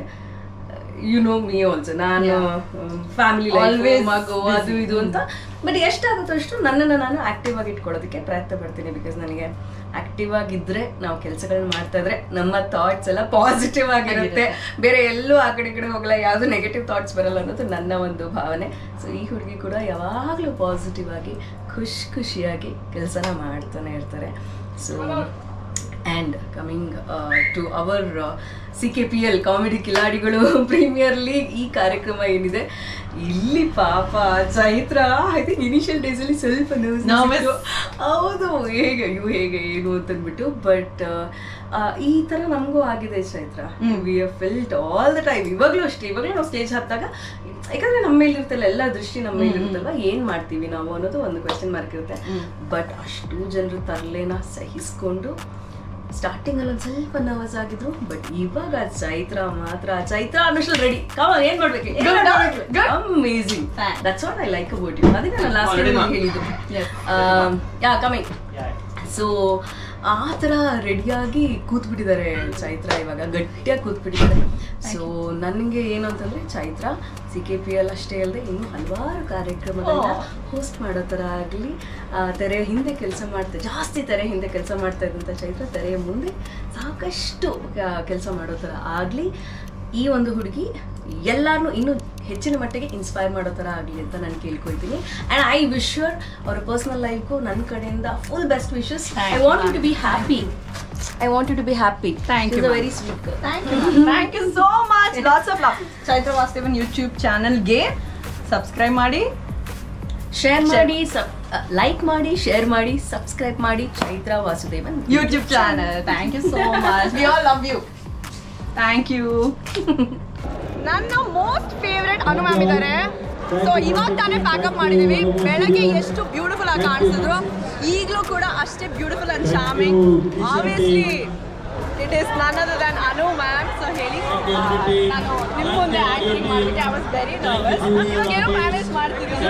ಯು ನೋ ಮೀ ಆಲ್ಸೋ ನಾನು ಫ್ಯಾಮಿಲಿ Always ಮಗು ಅದು ಇದು ಅಂತ ಬಟ್ ಎಷ್ಟಾಗುತ್ತೋ ಅಷ್ಟು ನನ್ನನ್ನು ನಾನು ಆಕ್ಟಿವ್ ಆಗಿ ಇಟ್ಕೊಳ್ಳೋದಕ್ಕೆ ಪ್ರಯತ್ನ ಪಡ್ತೀನಿ ಬಿಕಾಸ್ ನನಗೆ ಆಕ್ಟಿವ್ ಆಗಿದ್ರೆ ನಾವು ಕೆಲಸಗಳನ್ನ ಮಾಡ್ತಾ ಇದ್ರೆ ನಮ್ಮ ಥಾಟ್ಸ್ ಎಲ್ಲ ಪಾಸಿಟಿವ್ ಆಗಿರುತ್ತೆ ಬೇರೆ ಎಲ್ಲೂ ಆ ಕಡೆ ಈ ಕಡೆ ಹೋಗಲ್ಲ ಯಾವುದು ನೆಗೆಟಿವ್ ಥಾಟ್ಸ್ ಬರಲ್ಲ ಅನ್ನೋದು ನನ್ನ ಒಂದು ಭಾವನೆ ಸೊ ಈ ಹುಡುಗಿ ಕೂಡ ಯಾವಾಗಲೂ ಪಾಸಿಟಿವ್ ಆಗಿ ಖುಷಿ ಖುಷಿಯಾಗಿ ಕೆಲಸನ ಮಾಡ್ತಾನೆ ಇರ್ತಾರೆ so and coming to our C K P L comedy ಕಿಲಾಡಿಗಳು ಪ್ರೀಮಿಯರ್ ಲೀಗ್ ಈ ಕಾರ್ಯಕ್ರಮ ಏನಿದೆ ಇಲ್ಲಿ ಪಾಪ ಚೈತ್ರ ಐ ಥಿಂಕ್ ಇನಿಷಿಯಲ್ ಡೇಸಲ್ಲಿ ಸ್ವಲ್ಪ nervousness Nervous. ಇತ್ತು. ಹೌದು ಹೇಗೆ ಅಯ್ಯೋ ಹೇಗೆ ಏನು ಅಂತಂದ್ಬಿಟ್ಟು ಬಟ್ ಈ ಥರ ನಮಗೂ ಆಗಿದೆ Chaitra we felt all the time ಇವಾಗಲೂ ಅಷ್ಟೇ ಇವಾಗಲೂ ನಾವು ಸ್ಟೇಜ್ ಹತ್ತಾಗ ಯಾಕಂದ್ರೆ ನಮ್ಮ ಮೇಲೆ ಇರ್ತಲ್ಲ ಎಲ್ಲ ದೃಷ್ಟಿ ನಮ್ಮ ಮೇಲೆ ಇರುತ್ತಲ್ವಾ ಏನ್ ಮಾಡ್ತೀವಿ ನಾವು ಅನ್ನೋದು ಒಂದು ಕ್ವೆಶನ್ ಮಾರ್ಕ್ ಇರುತ್ತೆ ಬಟ್ ಅಷ್ಟು ಜನರು ತರಲೇನ ಸಹಿಸ್ಕೊಂಡು ಸ್ಟಾರ್ಟಿಂಗ್ ಅಲ್ಲಿ ಒಂದ್ ಸ್ವಲ್ಪ ನರ್ವಸ್ ಆಗಿದ್ರು ಬಟ್ ಇವಾಗ ಚೈತ್ರ ಮಾತ್ರ ಚೈತ್ರ ಅನ್ನೋಷ್ಟು ರೆಡಿ ಕಮ ಏನ್ ಮಾಡ್ಬೇಕು amazing that's what I like about you ಅದಕ್ಕೆ ನಾನು ಲಾಸ್ಟ್ ಹೇಳಿದ್ದು ಯಾ ಕಮಿಂಗ್ ಸೊ ಆ ಥರ ರೆಡಿಯಾಗಿ ಕೂತ್ಬಿಟ್ಟಿದ್ದಾರೆ ಚೈತ್ರ ಇವಾಗ ಗಟ್ಟಿಯಾಗಿ ಕೂತ್ಬಿಟ್ಟಿದ್ದಾರೆ ಸೊ ನನಗೆ ಏನು ಅಂತಂದ್ರೆ Chaitra C K P L ಅಷ್ಟೇ ಅಲ್ಲದೆ ಇನ್ನು ಹಲವಾರು ಕಾರ್ಯಕ್ರಮಗಳನ್ನ ಹೋಸ್ಟ್ ಮಾಡೋ ಥರ ಆಗಲಿ ತೆರೆಯ ಹಿಂದೆ ಕೆಲಸ ಮಾಡ್ತಾ ಜಾಸ್ತಿ ತೆರೆ ಹಿಂದೆ ಕೆಲಸ ಮಾಡ್ತಾ ಇದ್ದಂಥ ಚೈತ್ರ ತೆರೆಯ ಮುಂದೆ ಸಾಕಷ್ಟು ಕೆಲಸ ಮಾಡೋ ಥರ ಆಗಲಿ ಈ ಒಂದು ಹುಡುಗಿ ಎಲ್ಲಾರನ್ನೂ ಇನ್ನೂ ಹೆಚ್ಚಿನ ಮಟ್ಟಿಗೆ ಇನ್ಸ್ಪೈರ್ ಮಾಡೋ ಥರ ಆಗಲಿ ಅಂತ ನಾನು ಕೇಳ್ಕೊಳ್ತೀನಿ ಆ್ಯಂಡ್ ಐ ವಿಶ್ ಯುವರ್ ಅವರ ಪರ್ಸನಲ್ ಲೈಫ್ಗೂ ನನ್ನ ಕಡೆಯಿಂದ full best wishes I want you to be happy I want you to be happy Thank you, ma'am. Very sweet thank you thank you so much lots of love Chaitra Vasudevan YouTube ಚಾನಲ್ಗೆ subscribe ಮಾಡಿ share ಮಾಡಿ like ಮಾಡಿ share ಮಾಡಿ subscribe ಮಾಡಿ Chaitra Vasudevan YouTube channel thank you so much we all love you thank you ನನ್ನ most favourite Anu ma'am ಇದ್ದಾರೆ so ಇವಾಗ ತಾನೇ ಪ್ಯಾಕಪ್ ಮಾಡಿದೀವಿ ಬೆಳಗ್ಗೆ ಎಷ್ಟು ಬ್ಯೂಟಿಫುಲ್ ಆಗಿ ಕಾಣಿಸಿದ್ರು ಈಗಲೂ ಕೂಡ ಅಷ್ಟೇ beautiful and charming obviously it is none other than Anu ma'am so ಹೇಳಿ ಆ, ನಾನು ನಿಮ್ಮ ಮುಂದೆ ಆ್ಯಕ್ಟಿಂಗ್ ಮಾಡಿಬಿಟ್ಟು ಐ ವಾಸ್ ವೆರಿ ನರ್ವಸ್ ಇವಾಗ ಏನೋ ಮ್ಯಾನೇಜ್ ಮಾಡ್ತಿದ್ದೀನಿ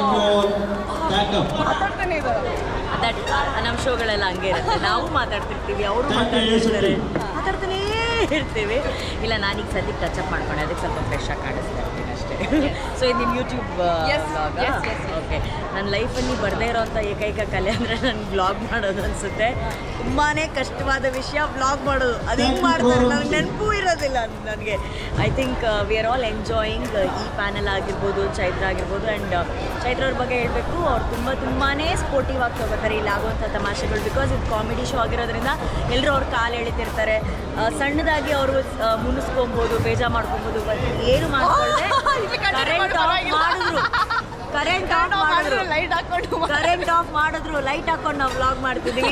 ಮಾತಾಡ್ತಾನೆ ಇದ್ದಾರೆ ದಟ್ ನಮ್ಮ ಶೋಗಳೆಲ್ಲ ಹಂಗೆ ಇರುತ್ತೆ ನಾವು ಮಾತಾಡ್ತಿರ್ತೀವಿ ಅವರು ಮಾತಾಡ್ತಿರ್ತಾರೆ ಮಾತಾಡ್ತಾನೇ ಇರ್ತೀವಿ ಇಲ್ಲ ನಾನೀಗ ಸದ್ಯಕ್ಕೆ ಟಚಪ್ ಮಾಡ್ಕೊಂಡೆ ಅದಕ್ಕೆ ಸ್ವಲ್ಪ ಫ್ರೆಶ್ ಆಗಿ ಕಾಣಿಸ್ತಾ ಇರ್ತೀನಿ ಅಷ್ಟೇ ಸೊ ಇದು ನಿಮ್ಮ YouTube Yes, yes, yes, yes. Okay ನನ್ನ ಲೈಫಲ್ಲಿ ಬರದೇ ಇರೋವಂಥ ಏಕೈಕ ಕಲೆ ಅಂದರೆ ನಾನು ಬ್ಲಾಗ್ ಮಾಡೋದು ಅನಿಸುತ್ತೆ ತುಂಬಾ ಕಷ್ಟವಾದ ವಿಷಯ ಬ್ಲಾಗ್ ಮಾಡೋದು ಅದು ಹೆಂಗೆ ಮಾಡ್ತಾರೆ ನನಗೆ ನೆನಪು ಇರೋದಿಲ್ಲ ನನಗೆ I think we are all enjoying ಈ ಪ್ಯಾನಲ್ ಆಗಿರ್ಬೋದು ಚೈತ್ರ ಆಗಿರ್ಬೋದು ಆ್ಯಂಡ್ ಚೈತ್ರ ಅವ್ರ ಬಗ್ಗೆ ಹೇಳಬೇಕು ಅವ್ರು ತುಂಬ ತುಂಬಾ ಸ್ಪೋರ್ಟಿವ್ ಆಗಿ ತಗೋತಾರೆ ಇಲ್ಲಿ ಆಗುವಂಥ ತಮಾಷೆಗಳು ಬಿಕಾಸ್ ಇದು ಕಾಮಿಡಿ ಶೋ ಆಗಿರೋದ್ರಿಂದ ಎಲ್ಲರೂ ಅವ್ರ ಕಾಲು ಎಳಿತಿರ್ತಾರೆ ಆ, ಸಣ್ಣದಾಗಿ ಅವರು ಮುನಿಸ್ಕೊಬೋದು ಬೇಜಾರು ಮಾಡ್ಕೊಬೋದು ಬಟ್ ಏನು ಮಾಡ್ಕೊಳ್ಳದೆ ಇಲ್ಲಿ continue ಕರೆಂಟ್ ಮಾಡು, ಆಫ್ ಪರವಾಗಿಲ್ಲ. ಮಾಡಿದ್ರು ಕರೆಂಟ್ ಆಫ್ ಮಾಡಿದ್ರು ಲೈಟ್ ಹಾಕೊಂಡು ಕರೆಂಟ್ ಆಫ್ ಮಾಡಿದ್ರು ಲೈಟ್ ಹಾಕೊಂಡು ನಾವು ವ್ಲಾಗ್ ಮಾಡ್ತಿದ್ದೀವಿ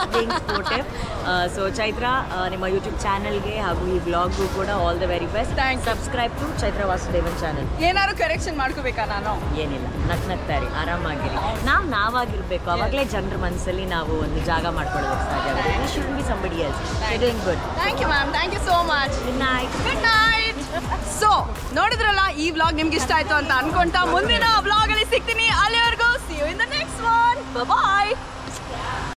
ಸೊ ಚೈತ್ರ ಆ, ನಿಮ್ಮ ಯೂಟ್ಯೂಬ್ ಚಾನಲ್ಗೆ ಹಾಗೂ ಈ ವ್ಲಾಗ್ಗೂ ಕೂಡ all the very best subscribe to Chaitra Vasudevan channel ಏನಾದ್ರು ಕರೆಕ್ಷನ್ ಮಾಡ್ಕೋಬೇಕಾ ನಾನು ಏನಿಲ್ಲ ನಕ್ ನಗ್ತಾರೆ ಆರಾಮಾಗಿರಿ ನಾವು ನಾವಾಗಿರ್ಬೇಕು ಅವಾಗಲೇ ಜನರ ಮನಸ್ಸಲ್ಲಿ ನಾವು ಒಂದು ಜಾಗ ಮಾಡ್ಕೊಳ್ಳೋದಕ್ಕೆ ಸಾಧ್ಯ ಆಗುತ್ತೆ should be somebody else doing good thank you ma'am thank you so much good night good night so ನೋಡಿದ್ರಲ್ಲ ಈ ವ್ಲಾಗ್ ನಿಮ್ಗೆ ಇಷ್ಟ ಆಯ್ತು ಅಂತ ಅನ್ಕೊಂತ ಮುಂದಿನ ವ್ಲಾಗ್ ಅಲ್ಲಿ ಸಿಗ್ತೀನಿ ಅಲ್ಲಿವರೆಗೂ see you in the next one bye